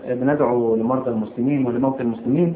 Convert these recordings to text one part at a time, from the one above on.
بندعو لمرضى المسلمين ولموتى المسلمين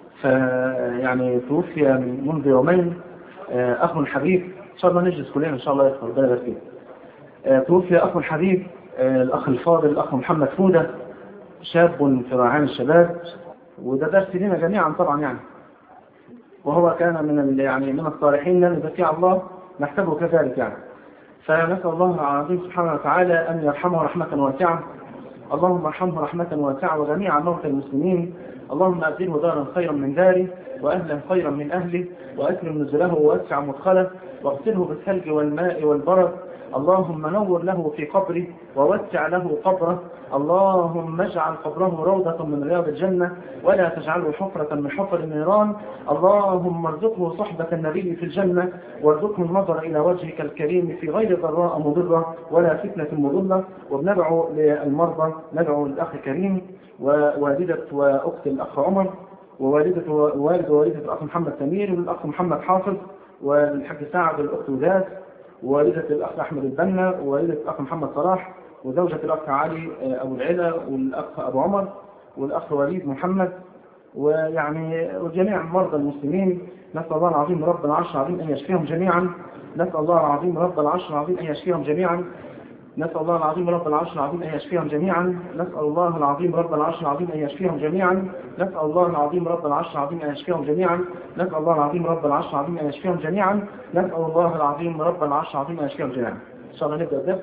فيعني توفي منذ يومين أخ حبيب إن شاء الله نجلس كلنا إن شاء الله يدخل ربنا يبارك فيه توفي أخ حبيب الأخ الفاضل الأخ محمد فودة شاب في رعاية الشباب وده درس لنا جميعا طبعا يعني وهو كان من يعني من الصالحين لن يزكي الله نحسبه كذلك يعني فنسأل الله العظيم سبحانه وتعالى أن يرحمه رحمة واسعة اللهم ارحمه رحمة واسعة وجميع موتى المسلمين اللهم أبدله دارا خيرا من داره وأهلا خيرا من أهله وأكرم نزله ووسع مدخله واغسله بالثلج والماء والبرد اللهم نور له في قبره ووسع له قبره اللهم اجعل قبره روضة من رياض الجنة ولا تجعله حفرة من حفر النيران اللهم ارزقه صحبة النبي في الجنة وارزقه النظر إلى وجهك الكريم في غير ضراء مضرة ولا فتنة مضلة وبندعو للمرضى ندعو للأخ كريم ووالدة وأخت الأخ عمر ووالدة ووالد ووالدة الأخ محمد سمير والأخ محمد حافظ والحاج سعد والأخت وزاد ووالدة الأخ أحمد البنا ووالدة الأخ محمد صلاح وزوجة الأخ علي أبو العلا والأخ أبو عمر والأخ وليد محمد ويعني وجميع مرضى المسلمين نسأل الله العظيم رب العرش العظيم أن يشفيهم جميعا نسأل الله العظيم رب العرش العظيم أن يشفيهم جميعا نسأل الله العظيم رب العرش العظيم أن يشفيهم جميعا نسأل الله العظيم رب العرش العظيم أن يشفيهم جميعا نسأل الله العظيم رب العرش العظيم أن يشفيهم جميعا نسأل الله العظيم رب العرش العظيم أن يشفيهم جميعا نسأل الله العظيم رب العرش العظيم أن يشفيهم جميعا إن شاء الله نبدأ الدرس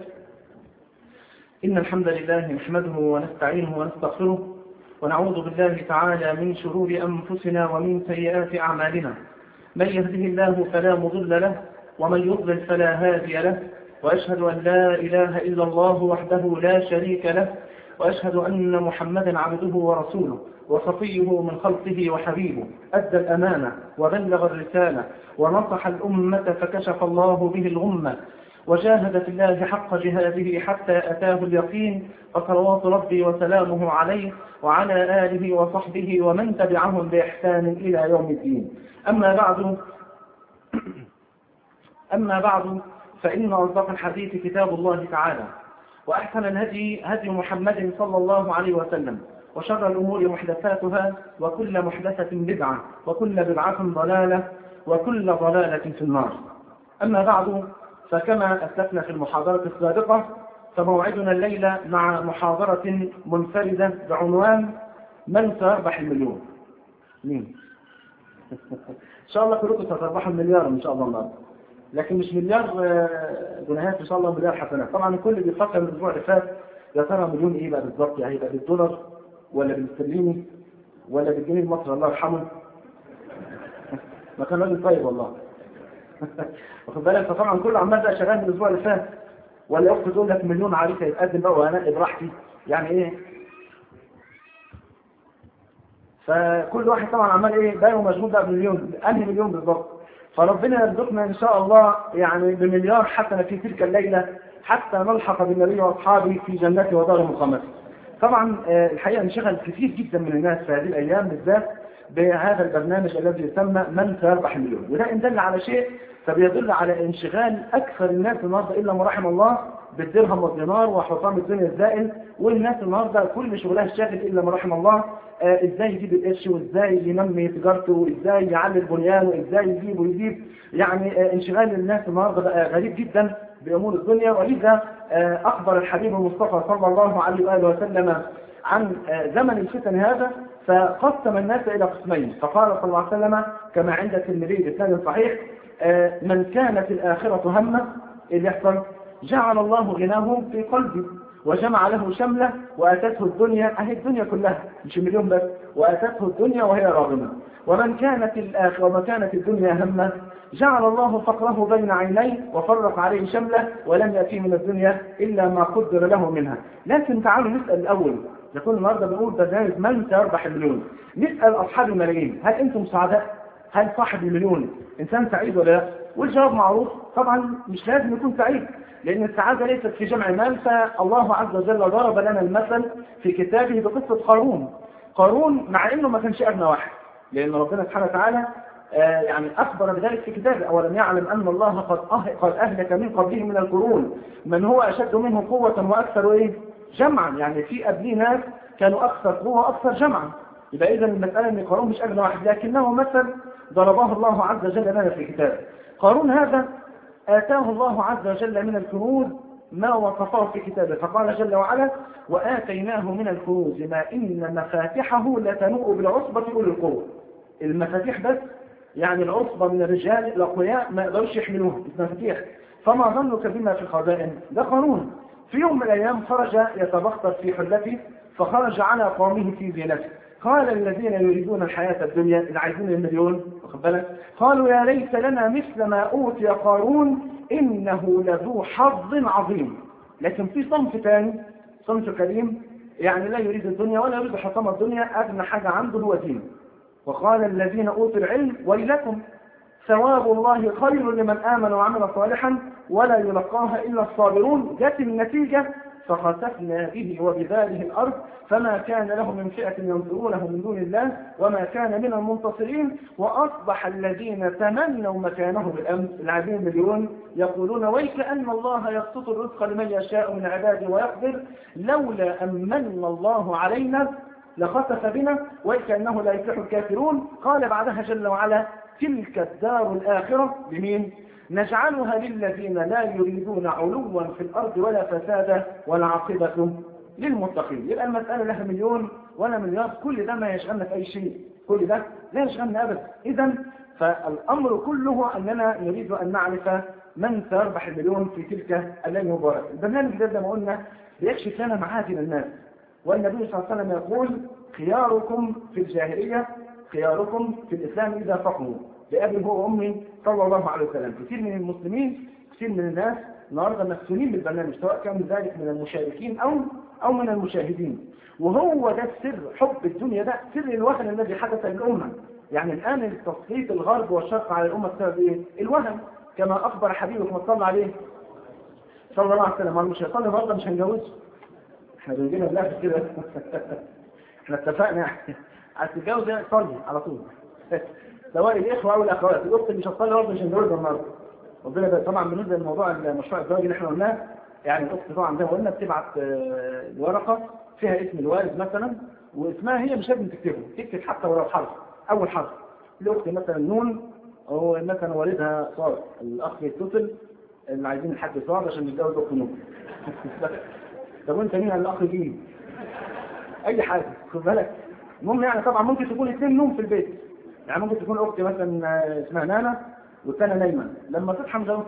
إن الحمد لله نحمده ونستعينه ونستغفره ونعوذ بالله تعالى من شرور أنفسنا ومن سيئات أعمالنا من يهده الله فلا مضل له ومن يضلل فلا هادي له وأشهد أن لا إله إلا الله وحده لا شريك له وأشهد أن محمدا عبده ورسوله وصفيه من خلقه وحبيبه أدى الأمانة وبلغ الرسالة ونصح الأمة فكشف الله به الغمة وجاهد في الله حق جهاده حتى أتاه اليقين فصلوات ربي وسلامه عليه وعلى آله وصحبه ومن تبعهم بإحسان إلى يوم الدين أما بعد أما بعد فإن أصدق الحديث كتاب الله تعالى وأحسن الهدي هدي محمد صلى الله عليه وسلم وشر الأمور محدثاتها وكل محدثة بدعة وكل بدعة ضلالة وكل ضلالة في النار أما بعد فكما أسلفنا في المحاضرة السابقة فموعدنا الليلة مع محاضرة منفردة بعنوان من سيربح المليون مين؟ إن شاء الله كلكم ستربحوا المليار إن شاء الله النهارده لكن مش مليار جنيهات ان شاء الله مليار حسنات طبعا الكل بيفكر من الاسبوع اللي فات يا ترى مليون ايه بقى بالظبط يعني هيبقى بالدولار ولا بالاسترليني ولا بالجنيه المصري الله يرحمه ما كان راجل طيب والله واخد بالك فطبعا كله عمال بقى شغال من الاسبوع اللي فات ولا اخت تقول لك مليون عريس هيتقدم بقى وانا براحتي يعني ايه فكل واحد طبعا عمال ايه باقي مشغول بقى بمليون انهي مليون بالظبط فربنا يرزقنا إن شاء الله يعني بمليار حسنة في تلك الليلة حتى نلحق بالنبي وأصحابه في جنته ودار مقامته طبعا الحقيقة انشغل كثير جدا من الناس في هذه الأيام بالذات بهذا البرنامج الذي يسمى من سيربح المليون وده إن دل على شيء فبيدل على انشغال أكثر الناس النهارده إلا ما رحم الله بالدرهم والدينار وحطام الدنيا الزائل والناس النهارده كل شغلها الشاغل إلا ما رحم الله آه ازاي يجيب القرش وازاي ينمي تجارته وازاي يعلي البنيان وازاي يجيب ويجيب يعني آه انشغال الناس النهارده بقى غريب جدا بامور الدنيا ولذا آه اخبر الحبيب المصطفى صلى الله عليه واله وسلم عن زمن الفتن هذا فقسم الناس الى قسمين فقال صلى الله عليه وسلم كما عند الترمذي بسند صحيح من كانت الاخره همه اللي يحصل جعل الله غناه في قلبه وجمع له شملة وأتته الدنيا أهي الدنيا كلها مش مليون بس وأتته الدنيا وهي راغمة ومن كانت الآخرة وما كانت الدنيا همه جعل الله فقره بين عينيه وفرق عليه شمله ولم يأتي من الدنيا إلا ما قدر له منها لكن تعالوا نسأل الأول يكون النهاردة بنقول برنامج من سيربح المليون نسأل أصحاب الملايين هل أنتم سعداء؟ هل صاحب المليون إنسان سعيد ولا لا؟ والجواب معروف طبعا مش لازم يكون سعيد لأن السعادة ليست في جمع مال فالله عز وجل ضرب لنا المثل في كتابه بقصة قارون قارون مع أنه ما كانش أغنى واحد لأن ربنا سبحانه وتعالى آه يعني أخبر بذلك في كتابه أولم يعلم أن الله قد قد أهلك من قبله من القرون من هو أشد منه قوة وأكثر إيه جمعا يعني في قبليه ناس كانوا أكثر قوة وأكثر جمعا يبقى إذا المسألة أن قارون مش أغنى واحد لكنه مثل ضربه الله عز وجل لنا في كتابه قارون هذا آتاه الله عز وجل من الكنوز ما وصفه في كتابه فقال جل وعلا وآتيناه من الكنوز ما إن مفاتحه لتنوء بالعصبة أولي القوة المفاتيح بس يعني العصبة من الرجال الأقوياء ما يقدرش يحملوها المفاتيح فما ظنك بما في الخزائن ده قانون في يوم من الأيام خرج يتبختر في حلته فخرج على قومه في زينته قال الذين يريدون الحياة الدنيا اللي عايزين المليون واخد بالك قالوا يا ليت لنا مثل ما أوتي قارون إنه لذو حظ عظيم لكن في صنف ثاني صنف كريم يعني لا يريد الدنيا ولا يريد حطام الدنيا أدنى حاجة عنده هو دين وقال الذين أوتوا العلم ويلكم ثواب الله خير لمن آمن وعمل صالحا ولا يلقاها إلا الصابرون جت النتيجة فخسفنا به وبذاله الأرض فما كان له من فئة ينصرونه من دون الله وما كان من المنتصرين وأصبح الذين تمنوا مكانه بالأمس العديد مليون يقولون ويك أن الله يبسط الرزق لمن يشاء من عباده ويقدر لولا أمن الله علينا لخسف بنا وكأنه لا يفلح الكافرون قال بعدها جل وعلا تلك الدار الآخرة بمين؟ نجعلها للذين لا يريدون علوا في الأرض ولا فسادا والعاقبة للمتقين يبقى المسألة لها مليون ولا مليار كل ده ما يشغلنا في أي شيء كل ده لا يشغلنا أبدا إذا فالأمر كله أننا نريد أن نعرف من سيربح المليون في تلك الليلة المباركة البرنامج ده زي ما قلنا بيكشف لنا معادن الناس والنبي صلى الله عليه وسلم يقول خياركم في الجاهلية خياركم في الإسلام إذا فقهوا بأبي هو وأمي صلى الله عليه وسلم كثير من المسلمين كثير من الناس النهارده مفتونين بالبرنامج سواء كان ذلك من المشاركين أو أو من المشاهدين وهو ده السر حب الدنيا ده سر الوهن الذي حدث للأمة يعني الآن التسليط الغرب والشرق على الأمة بسبب إيه؟ الوهن كما أخبر حبيبك ما صلى عليه صلى الله عليه وسلم مش هيصلي النهارده مش هنجوزه احنا بنجينا بلاش كده احنا اتفقنا يعني عايز تتجوز يعني صلي على طول سواء الاخوه او الاخوات الاخت اللي مش هتصلي برضه مش هنجوزها النهارده ربنا ده طبعا بالنسبه لموضوع المشروع الزواج اللي احنا قلناه يعني الاخت طبعا زي ما قلنا بتبعت ورقه فيها اسم الوالد مثلا واسمها هي مش لازم تكتبه تكتب حتى ولو حرف اول حرف الاخت مثلا نون او مثلا والدها صار الاخ يتصل اللي عايزين الحاج صار عشان نتجوز اخت نون طب وانت مين الاخ جيم اي حاجه خد بالك المهم يعني طبعا ممكن تكون اثنين نوم في البيت يعني ممكن تكون اختي مثلا اسمها نانا والثانيه نايمه لما تصحى نجوز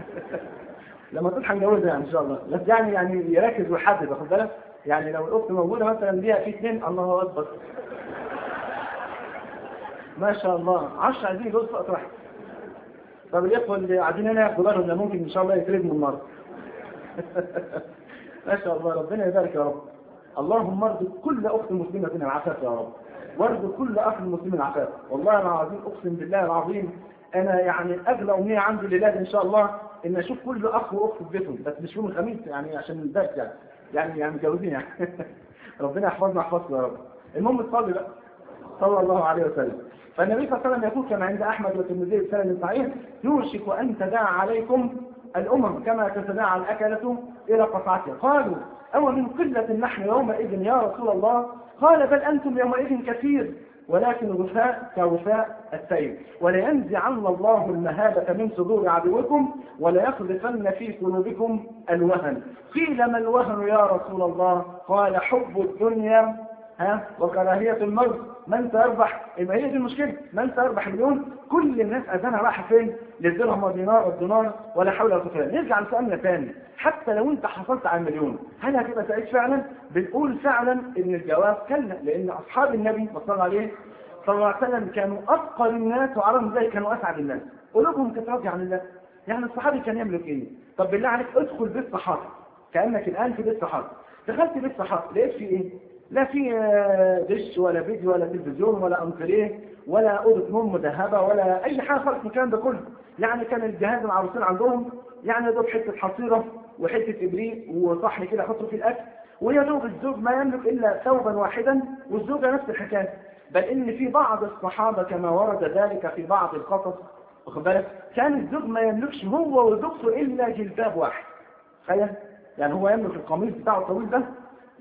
لما تصحى نجوزها يعني ان شاء الله بس يعني يعني يركز ويحدد واخد بالك يعني لو الاخت موجوده مثلا ليها في اثنين الله اكبر ما شاء الله 10 عايزين يجوز في واحد طب الاخوه اللي قاعدين هنا ياخدوا بالهم ده ممكن ان شاء الله يترجموا النهارده ما شاء الله ربنا يبارك يا رب اللهم ارزق كل اخت مسلمه فينا العفاف يا رب وارزق كل اخ مسلم العفاف والله العظيم اقسم بالله العظيم انا يعني اغلى امنيه عندي لله ان شاء الله ان اشوف كل اخ واخت في بيتهم بس مش يوم الخميس يعني عشان البرد يعني يعني يعني متجوزين يعني ربنا يحفظنا يحفظنا يا رب المهم تصلي بقى صلى الله عليه وسلم فالنبي صلى الله عليه وسلم يقول كما عند احمد والترمذي بسند صحيح يوشك ان تداعى عليكم الامم كما تتداعى الاكله الى قطعتها قالوا او من قله نحن يومئذ يا رسول الله قال بل انتم يومئذ كثير ولكن غثاء كغثاء السيل ولينزعن الله المهابة من صدور عدوكم وليقذفن في قلوبكم الوهن قيل ما الوهن يا رسول الله قال حب الدنيا ها وكراهية الموت من سيربح يبقى هي دي المشكلة من سيربح مليون كل الناس أذانها رايحة فين للدرهم والدينار والدينار ولا حول ولا قوة نرجع لسؤالنا ثاني حتى لو انت حصلت على المليون هل هتبقى سعيد فعلا بنقول فعلا ان الجواب كلا لان اصحاب النبي صلى الله عليه صلى الله عليه وسلم كانوا افقر الناس وعرفوا ازاي كانوا اسعد الناس قلوبهم كانت راضيه عن الله يعني الصحابي كان يملك ايه طب بالله عليك ادخل بيت صحابي كانك الان في بيت صحابي دخلت بيت صحابي لقيت فيه ايه لا في دش ولا فيديو ولا تلفزيون ولا انتريه ولا اوضه نوم مذهبه ولا اي حاجه خالص من الكلام ده كله يعني كان الجهاز العروسين عندهم يعني دوب حته حصيره وحته ابريق وصحن كده يحطوا فيه الاكل ويا دوب الزوج ما يملك الا ثوبا واحدا والزوجه نفس الحكايه بل ان في بعض الصحابه كما ورد ذلك في بعض القصص واخد بالك كان الزوج ما يملكش هو وزوجته الا جلباب واحد تخيل يعني هو يملك القميص بتاعه الطويل ده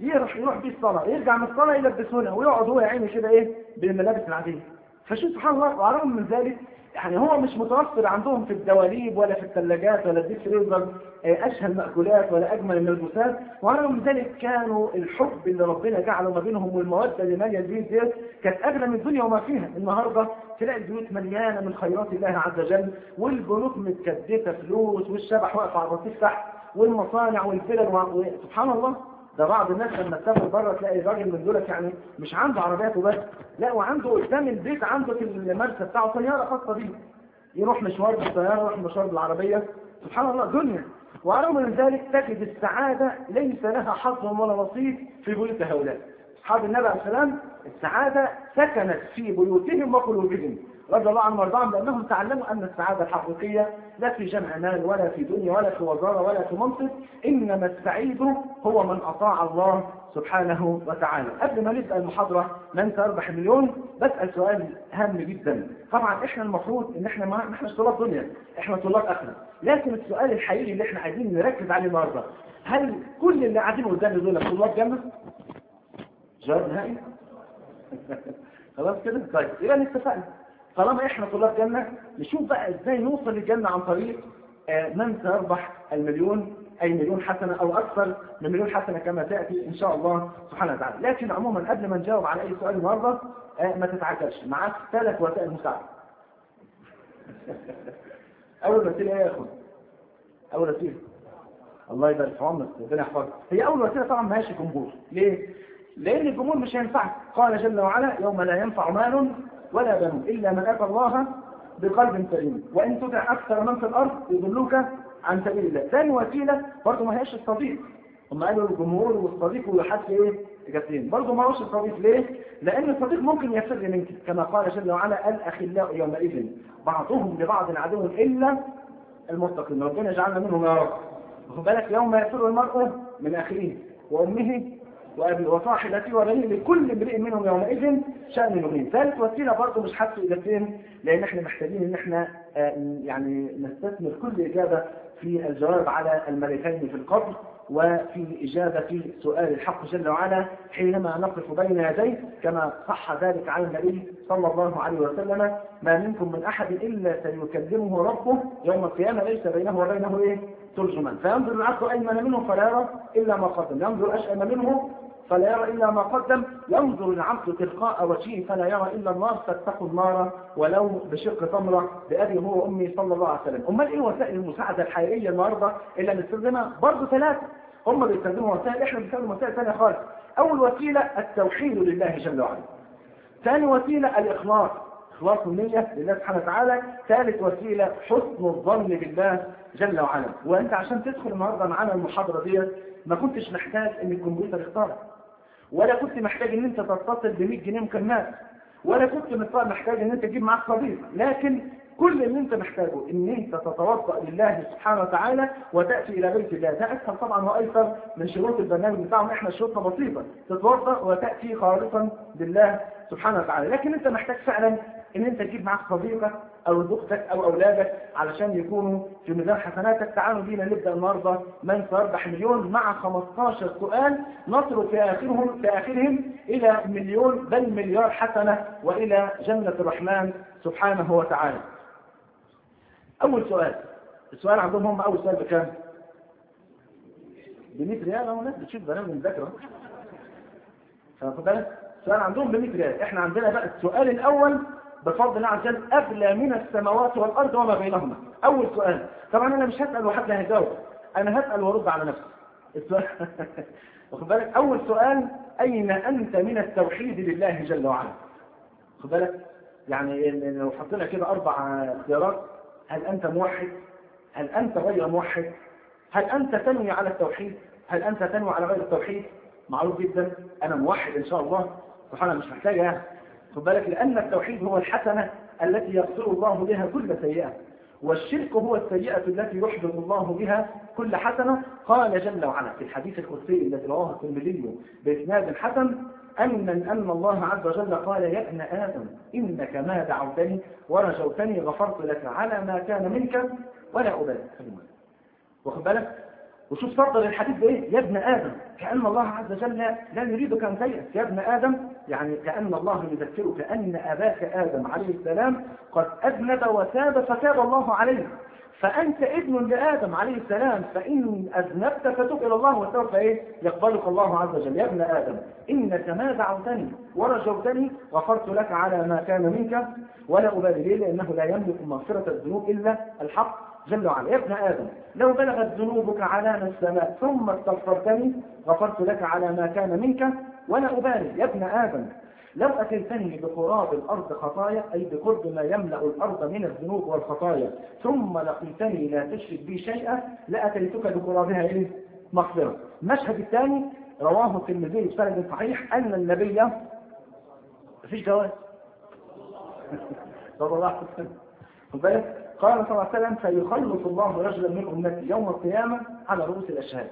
يروح يروح بيه الصلاه يرجع من الصلاه يلبسونه ويقعد هو يا عيني كده ايه بالملابس العاديه فشوف سبحان الله وعلى الرغم من ذلك يعني هو مش متوفر عندهم في الدواليب ولا في الثلاجات ولا الديب فريزر اشهى المأكولات ولا اجمل الملبوسات وعلى الرغم من ذلك كانوا الحب اللي ربنا جعله ما بينهم والموده اللي ماليه البيوت ديت كانت اغلى من الدنيا وما فيها النهارده تلاقي البيوت مليانه من خيرات الله عز وجل والبنوك متكدسه فلوس والشبح واقف على الرصيف تحت والمصانع والفلل سبحان الله ده بعض الناس لما تسافر بره تلاقي راجل من دولت يعني مش عنده عربياته بس لا وعنده قدام البيت عنده في المرسى بتاعه طياره خاصه بيه يروح مشوار بالطياره يروح مشوار بالعربيه سبحان الله دنيا ورغم من ذلك تجد السعاده ليس لها حظ ولا نصيب في بيوت هؤلاء اصحاب النبي عليه السلام السعاده سكنت في بيوتهم وقلوبهم رضي الله عنهم وارضاهم لانهم تعلموا ان السعاده الحقيقيه لا في جمع مال ولا في دنيا ولا في وزاره ولا في منصب انما السعيد هو من اطاع الله سبحانه وتعالى قبل ما نبدا المحاضره من سيربح مليون بسال سؤال هام جدا طبعا احنا المفروض ان احنا ما احنا مش طلاب دنيا احنا طلاب اخره لكن السؤال الحقيقي اللي احنا عايزين نركز عليه النهارده هل كل اللي قاعدين قدامي دول طلاب جنه؟ جواب نهائي خلاص كده طيب يبقى اتفقنا طالما احنا طلاب جنة نشوف بقى ازاي نوصل للجنة عن طريق من سيربح المليون اي مليون حسنة او اكثر من مليون حسنة كما تأتي ان شاء الله سبحانه وتعالى لكن عموما قبل ما نجاوب على اي سؤال النهاردة ما تتعجلش معاك ثلاث وسائل مساعدة اول وسيلة ايه يا اخوان اول وسيلة الله يبارك في عمرك ربنا يحفظك هي اول وسيلة طبعا ما هيش الجمهور ليه لان الجمهور مش هينفعك قال جل وعلا يوم لا ينفع مال ولا بنون إلا من أتى الله بقلب سليم وإن تطع أكثر من في الأرض يضلوك عن سبيل الله ثاني وسيلة برضه ما هيش الصديق هم قالوا الجمهور والصديق وحد ايه اجابتين برضه ما هوش الصديق ليه لان الصديق ممكن يفر منك كما قال جل وعلا الاخلاء يومئذ بعضهم لبعض عدو الا المتقين ربنا يجعلنا منهم يا رب خد بالك يوم يفر المرء من اخيه وامه وأبي وصاحبتي وبنيه لكل امرئ منهم يومئذ شأن يغنيه ثالث وسيلة برضه مش حتى إجابتين لأن احنا محتاجين إن احنا يعني نستثمر كل إجابة في الجواب على الملكين في القبر وفي إجابة سؤال الحق جل وعلا حينما نقف بين يديه كما صح ذلك عن النبي صلى الله عليه وسلم ما منكم من أحد إلا سيكلمه ربه يوم القيامة ليس بينه وبينه إيه ترجمان فينظر العبد أيمن منه فلا يرى إلا ما قدم ينظر أشأم منه فلا يرى إلا ما قدم ينظر العبد تلقاء وجهه فلا يرى إلا النار فاتقوا النار ولو بشق تمرة بأبي هو وأمي صلى الله عليه وسلم أمال إيه وسائل المساعدة الحقيقية النهاردة اللي هنستخدمها برضه ثلاثة هم بيستخدموا وسائل إحنا بنستخدم وسائل ثانية خالص أول وسيلة التوحيد لله جل وعلا ثاني وسيلة الإخلاص إخلاص النية لله سبحانه وتعالى ثالث وسيلة حسن الظن بالله جل وعلا وأنت عشان تدخل النهاردة معانا المحاضرة ديت ما كنتش محتاج ان الكمبيوتر يختارك ولا كنت محتاج ان انت تتصل ب 100 جنيه مكالمات ولا كنت محتاج ان انت تجيب معاك صديق لكن كل اللي انت محتاجه ان انت تتوضا لله سبحانه وتعالى وتاتي الى بيت الله ده اسهل طبعا وايسر من شروط البرنامج بتاعهم احنا شروطنا بسيطه تتوضا وتاتي خالصا لله سبحانه وتعالى لكن انت محتاج فعلا ان انت تجيب معاك صديقك او زوجتك او اولادك علشان يكونوا في ميزان حسناتك تعالوا بينا نبدا النهارده من سيربح مليون مع 15 سؤال نصل في اخرهم في اخرهم الى مليون بل مليار حسنه والى جنه الرحمن سبحانه وتعالى. اول سؤال السؤال عندهم هم اول سؤال بكام؟ ب 100 ريال اهو الناس بتشوف برامج مذاكره فاخد بالك؟ السؤال عندهم ب 100 ريال احنا عندنا بقى السؤال الاول بفضل الله عز وجل أغلى من السماوات والأرض وما بينهما أول سؤال طبعا أنا مش هسأل وحد هيجاوب أنا هسأل وارد على نفسي السؤال واخد بالك أول سؤال أين أنت من التوحيد لله جل وعلا واخد بالك يعني لو حطينا كده أربع اختيارات هل أنت موحد هل أنت غير موحد هل أنت تنوي على التوحيد هل أنت تنوي على غير التوحيد معروف جدا أنا موحد إن شاء الله سبحانه مش محتاجة يعني خد بالك لأن التوحيد هو الحسنة التي يغفر الله بها كل سيئة والشرك هو السيئة التي يحبط الله بها كل حسنة قال جل وعلا في الحديث القدسي الذي رواه الترمذي بإسناد حسن أن أن الله عز وجل قال يا ابن آدم إنك ما دعوتني ورجوتني غفرت لك على ما كان منك ولا أبالي واخد بالك وشوف صدر الحديث ده ايه يا ابن ادم كان الله عز وجل لا يريدك ان تيأس يا ابن ادم يعني كان الله يذكرك ان اباك ادم عليه السلام قد اذنب وتاب فتاب الله عليه فأنت ابن لآدم عليه السلام فإن أذنبت فتب إلى الله وسوف إيه يقبلك الله عز وجل يا ابن آدم إنك ما دعوتني ورجوتني غفرت لك على ما كان منك ولا أبالي ليه لأنه لا يملك مغفرة الذنوب إلا الحق جل وعلا يا ابن آدم لو بلغت ذنوبك على السماء ثم استغفرتني غفرت لك على ما كان منك ولا أبالي يا ابن آدم لو أتيتني بقراب الأرض خطايا أي بقرب ما يملأ الأرض من الذنوب والخطايا ثم لقيتني لا تشرك بي شيئا لأتيتك بقرابها إيه؟ مغفرة المشهد الثاني رواه الترمذي بسند صحيح أن النبي مفيش جواز صلى الله عليه وسلم قال صلى الله عليه وسلم فيخلص الله رجلا من أمتي يوم القيامة على رؤوس الأشهاد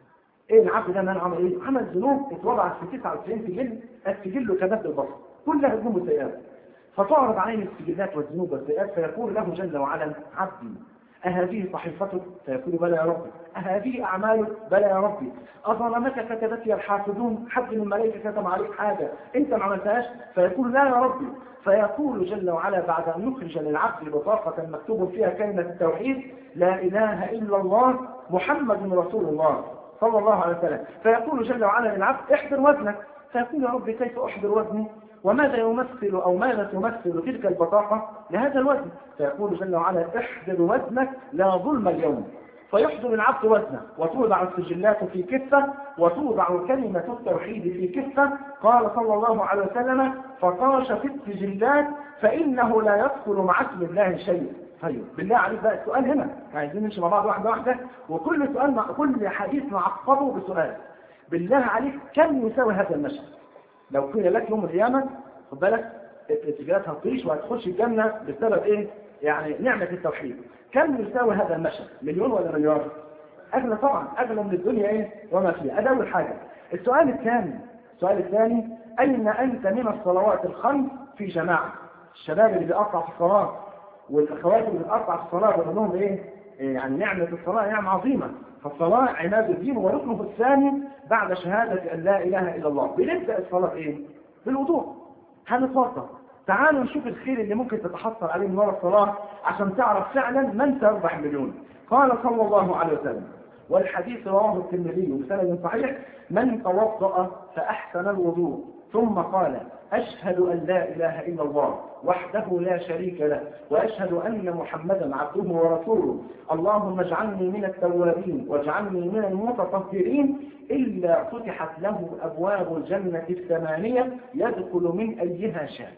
ايه العبد ده من عمل ايه عمل ذنوب اتوضعت في 99 سجل السجل كباب البصر كلها ذنوب وسيئات فتعرض عليه السجلات والذنوب والسيئات فيقول له جل وعلا عبدي أهذه صحيفتك؟ فيقول بلى يا ربي أهذه أعمالك؟ بلى يا ربي أظلمك كتبتي الحافظون حد من الملائكة كتب عليك حاجة أنت ما عملتهاش؟ فيقول لا يا ربي فيقول جل وعلا بعد أن يخرج للعبد بطاقة مكتوب فيها كلمة التوحيد لا إله إلا الله محمد رسول الله صلى الله عليه وسلم فيقول جل وعلا للعبد احضر وزنك فيقول يا رب كيف أحضر وزني وماذا يمثل أو ماذا تمثل تلك البطاقة لهذا الوزن فيقول جل وعلا احضر وزنك لا ظلم اليوم فيحضر العبد وزنه وتوضع السجلات في كفة وتوضع كلمة التوحيد في كفة قال صلى الله عليه وسلم فطاش في السجلات فإنه لا يدخل مع اسم الله شيء طيب بالله عليك بقى السؤال هنا عايزين نمشي مع بعض واحدة واحدة وكل سؤال مع كل حديث نعقبه بسؤال بالله عليك كم يساوي هذا المشهد لو قيل لك يوم القيامة خد بالك الاتجاهات هتطيش وهتخش الجنة بسبب ايه يعني نعمة التوحيد كم يساوي هذا المشهد مليون ولا مليار اغلى طبعا اغلى من الدنيا ايه وما فيها ادي اول حاجة السؤال الثاني السؤال الثاني اين انت من الصلوات الخمس في جماعة الشباب اللي بيقطع في الصلاة والاخوات اللي بتقطع في الصلاه بقول لهم ايه يعني نعمه الصلاه نعمه عظيمه فالصلاه عماد الدين وركنه الثاني بعد شهاده ان لا اله الا الله بنبدا الصلاه ايه بالوضوء هنتوضا تعالوا نشوف الخير اللي ممكن تتحصل عليه من وراء الصلاه عشان تعرف فعلا من سيربح مليون قال صلى الله عليه وسلم والحديث رواه الترمذي بسند صحيح من توضا فاحسن الوضوء ثم قال أشهد أن لا إله إلا الله وحده لا شريك له وأشهد أن محمدا عبده ورسوله اللهم اجعلني من التوابين واجعلني من المتطهرين إلا فتحت له أبواب الجنة الثمانية يدخل من أيها شاء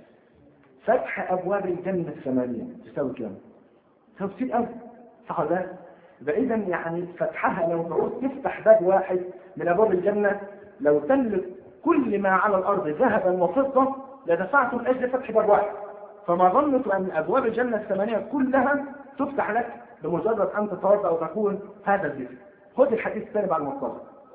فتح أبواب الجنة الثمانية تساوي كام؟ تساوي كتير قوي صح ولا فإذا يعني فتحها لو تعود تفتح باب واحد من أبواب الجنة لو تملك كل ما على الأرض ذهبا وفضة لدفعت من أجل فتح باب واحد فما ظنك أن أبواب الجنة الثمانية كلها تفتح لك بمجرد أن تتوضأ وتكون هذا الذكر خذ الحديث الثاني بعد المصطلح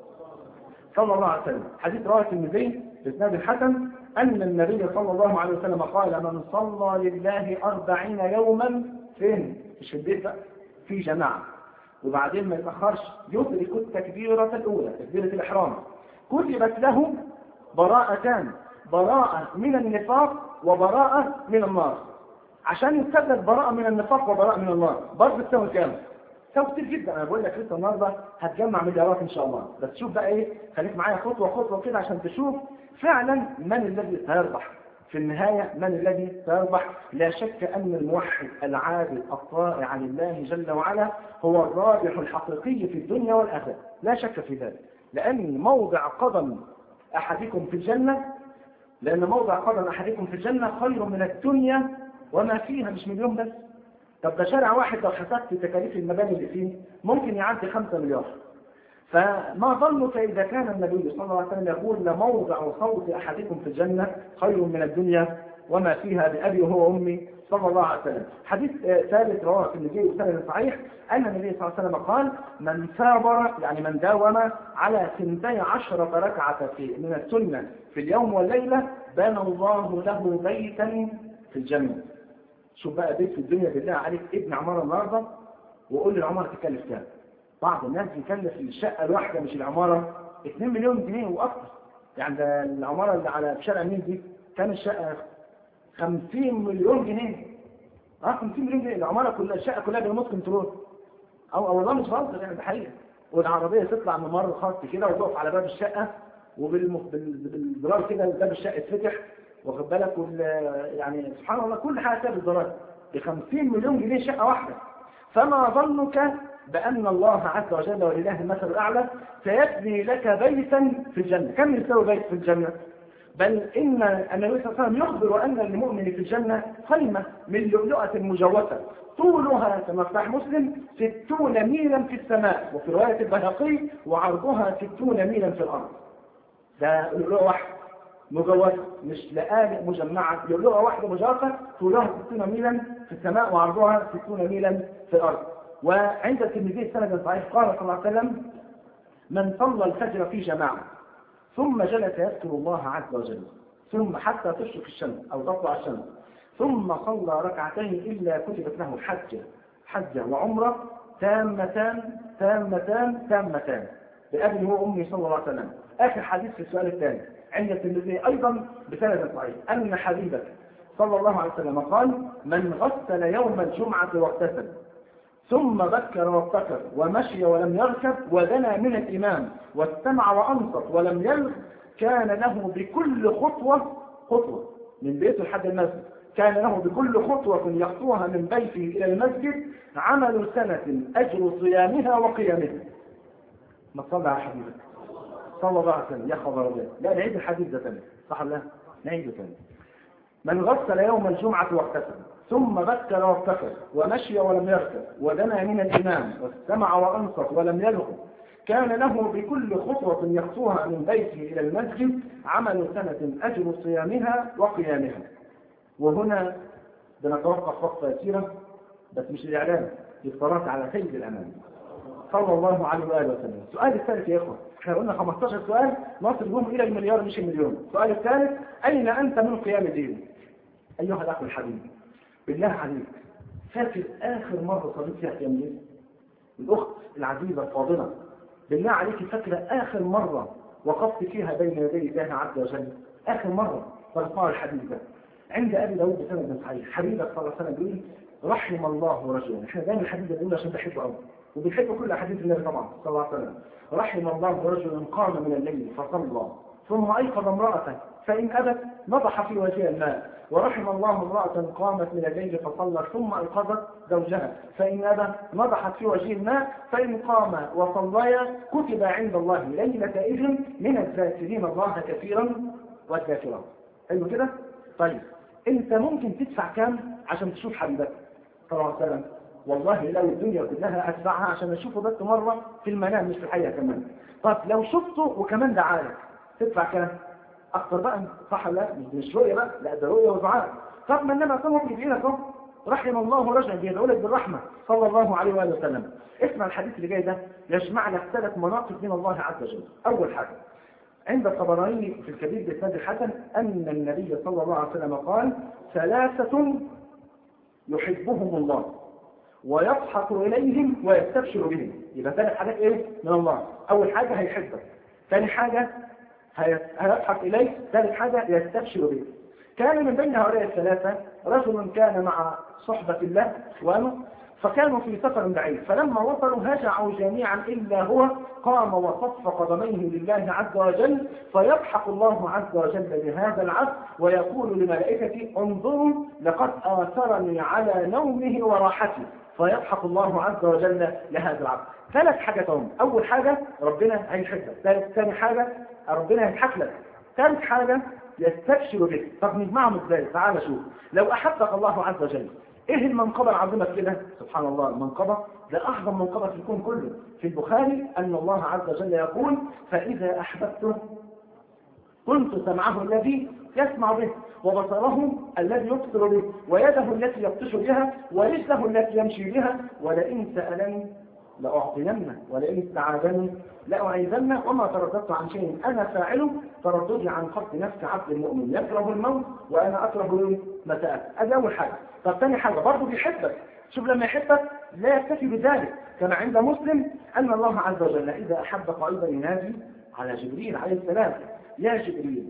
صلى الله عليه وسلم حديث رواه الترمذي بإسناد الحسن أن النبي صلى الله عليه وسلم قال من صلى لله أربعين يوما فين؟ مش في البيت بقى في جماعة وبعدين ما يتأخرش يدرك التكبيرة الأولى تكبيرة الإحرام كتبت له براءتان براءة من النفاق وبراءة من النار عشان يتسدد براءة من النفاق وبراءة من النار برضه تساوي كام؟ تساوي كتير جدا انا بقول لك لسه النهارده هتجمع مليارات ان شاء الله بس شوف بقى ايه خليك معايا خطوه خطوه كده عشان تشوف فعلا من الذي سيربح في النهاية من الذي سيربح لا شك أن الموحد العابد الطائع لله جل وعلا هو الرابح الحقيقي في الدنيا والآخرة لا شك في ذلك لأن موضع قدم أحدكم في الجنة لأن موضع قدم أحدكم في الجنة خير من الدنيا وما فيها مش مليون بس طب ده شارع واحد لو حسبت تكاليف المباني اللي فيه ممكن يعدي 5 مليار فما ظنك إذا كان النبي صلى الله عليه وسلم يقول لموضع صوت أحدكم في الجنة خير من الدنيا وما فيها بأبي وهو أمي صلى الله عليه وسلم حديث ثالث رواه الترمذي وسند صحيح أن النبي صلى الله عليه وسلم قال من ثابر يعني من داوم على ثنتي عشرة ركعة في من السنة في اليوم والليلة بنى الله له بيتا في الجنة شوف بقى بيت في الدنيا بالله عليك ابن عمارة النهارده وقول لي العمارة تكلف كام بعض الناس بيكلف الشقة الواحدة مش العمارة 2 مليون جنيه وأكثر يعني ده العمارة اللي على في شارع النيل دي كان الشقة 50 مليون جنيه اه 50 مليون جنيه العمارة كلها الشقة كلها بريموت كنترول او او والله مش غلط يعني ده حقيقة والعربية تطلع من ممر خاص كده وتقف على باب الشقة وبالزرار كده باب الشقة يتفتح واخد بالك وال يعني سبحان الله كل حاجة كده بالزرار ب 50 مليون جنيه شقة واحدة فما ظنك بأن الله عز وجل ولله المثل الأعلى سيبني لك بيتا في الجنة كم يساوي بيت في الجنة بل إن النبي صلى الله عليه وسلم يخبر أن المؤمن في الجنة خيمة من لؤلؤة مجوفة طولها كما في مسلم ستون ميلا في السماء وفي رواية البهقي وعرضها ستون ميلا في الأرض ده لؤلؤة واحدة مجوفة مش لآلئ مجمعة لؤلؤة واحدة مجوفة طولها ستون ميلا في السماء وعرضها ستون ميلا في الأرض وعند الترمذي سند صحيح قال صلى الله عليه وسلم من صلى الفجر في جماعة ثم جلس يذكر الله عز وجل ثم حتى تشرق الشمس أو تطلع الشمس ثم صلى ركعتين إلا كتبت له حجة حجة وعمرة تامتان تامتان تامتان بأبي هو أمي صلى الله عليه وسلم آخر حديث في السؤال الثاني عند الترمذي أيضا بسند صحيح أن حبيبك صلى الله عليه وسلم قال من غسل يوم الجمعة واغتسل ثم بكر وابتكر ومشي ولم يركب ودنا من الإمام واستمع وأنصت ولم يلغ كان له بكل خطوة خطوة من بيته لحد المسجد كان له بكل خطوة يخطوها من بيته إلى المسجد عمل سنة أجر صيامها وقيامها ما تصلى على حبيبك صلى الله عليه وسلم يا خبر الله لا نعيد الحديث ده تاني صح ولا لا نعيده تاني من غسل يوم الجمعة واغتسل ثم بكر وابتكر ومشي ولم يركب ودنا من الإمام واستمع وأنصت ولم يلغ كان له بكل خطوة يخطوها من بيته إلى المسجد عمل سنة أجر صيامها وقيامها وهنا بنتوقف وقفة يسيرة بس مش الإعلام للصلاة على سيد الأمان صلى الله عليه وآله وسلم السؤال الثالث يا إخوة احنا قلنا 15 سؤال نصل بهم إلى المليار مش المليون السؤال الثالث أين أنت من قيام الدين أيها الأخ الحبيب بالله عليك فاكر آخر مرة صليت فيها قيام الليل الأخت العزيزة الفاضلة بالله عليك فاكرة آخر مرة وقفت فيها بين يدي الله عز وجل آخر مرة صلتها الحديث ده عند أبي داود بسند صحيح حبيبك صلى الله عليه وسلم بيقول رحم الله رجلا احنا دايما الحديث ده بنقول عشان بحبه قوي وبنحب كل احاديث النبي طبعا صلى الله عليه وسلم رحم الله رجلا قام من الليل فصلى ثم ايقظ امراته فان ابت نضح في وجهها الماء ورحم الله امرأة قامت من الليل فصلت ثم أيقظت زوجها فإن أبى نضحت في وجه الماء فإن قام وصليا كتب عند الله ليلة إذن من الذاكرين الله كثيرا والذاكرات حلو كده؟ طيب أنت ممكن تدفع كام عشان تشوف حبيبك صلى الله عليه وسلم والله لو الدنيا كلها أدفعها عشان أشوفه بس مرة في المنام مش في الحقيقة كمان طب لو شفته وكمان دعالك تدفع كام؟ أكثر بقى صح لا مش رؤية بقى لا ده رؤية ودعاء طب ما إنما صلوا بيدعي لك رحم الله رجلا بيدعو لك بالرحمة صلى الله عليه وآله وسلم اسمع الحديث اللي جاي ده يجمع لك ثلاث مناقب من الله عز وجل أول حاجة عند الطبراني في الكبير بإسناد الحسن أن النبي صلى الله عليه وسلم قال ثلاثة يحبهم الله ويضحك إليهم ويستبشر بهم يبقى ثلاث حاجات إيه من الله أول حاجة هيحبك ثاني حاجة هيضحك إليك ثالث حاجة يستبشر بك كان من بين هؤلاء الثلاثة رجل كان مع صحبة الله وأنه فكانوا في سفر بعيد فلما وصلوا هجعوا جميعا إلا هو قام وصف قدميه لله عز وجل فيضحك الله عز وجل بهذا العبد ويقول لملائكته انظروا لقد آثرني على نومه وراحته فيضحك الله عز وجل لهذا العبد ثلاث حاجات هم أول حاجة ربنا هيحبك ثاني حاجة ربنا يضحك لك ثالث حاجة يستبشر بك طب نجمعهم ازاي تعال شوف لو أحبك الله عز وجل ايه المنقبة العظيمة كده سبحان الله المنقبة ده أعظم منقبة في الكون كله في البخاري أن الله عز وجل يقول فإذا أحببته كنت سمعه الذي يسمع به وبصره الذي يبصر به ويده التي يبطش بها ورجله التي يمشي بها ولئن سألني لأعطينه ولئن استعاذني لأعيذنه وما ترددت عن شيء أنا فاعله ترددي عن قصد نفس عبد المؤمن يكره الموت وأنا أكره مساءته هذه أول حاجة طب ثاني حاجة برضه بيحبك شوف لما يحبك لا يكتفي بذلك كما عند مسلم أن الله عز وجل إذا أحب قائدا ينادي على جبريل عليه السلام يا جبريل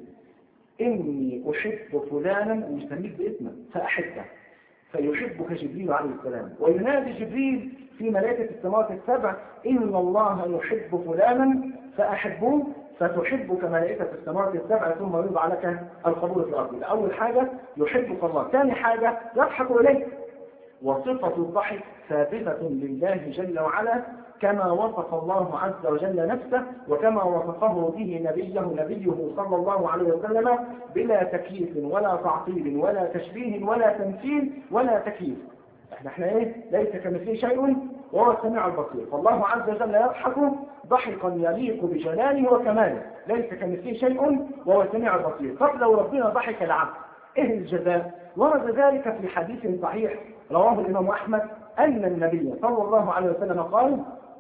إني أحب فلانا ويسميك باسمه فأحبه فيحبك جبريل عليه السلام وينادي جبريل في ملائكة السماوات السبع إن الله يحب فلانا فأحبوه فتحبك ملائكة السماوات السبع ثم يوضع لك القبول في الأرض أول حاجة يحبك الله ثاني حاجة يضحك إليك وصفة الضحك ثابتة لله جل وعلا كما وصف الله عز وجل نفسه وكما وصفه به نبيه نبيه صلى الله عليه وسلم بلا تكييف ولا تعطيل ولا تشبيه ولا تمثيل ولا تكييف احنا احنا ايه ليس كمثله شيء وهو السميع البصير فالله عز وجل يضحك ضحكا يليق بجلاله وكماله ليس كمثله شيء وهو السميع البصير طب لو ربنا ضحك العبد ايه الجزاء ورد ذلك في حديث صحيح رواه الامام احمد ان النبي صلى الله عليه وسلم قال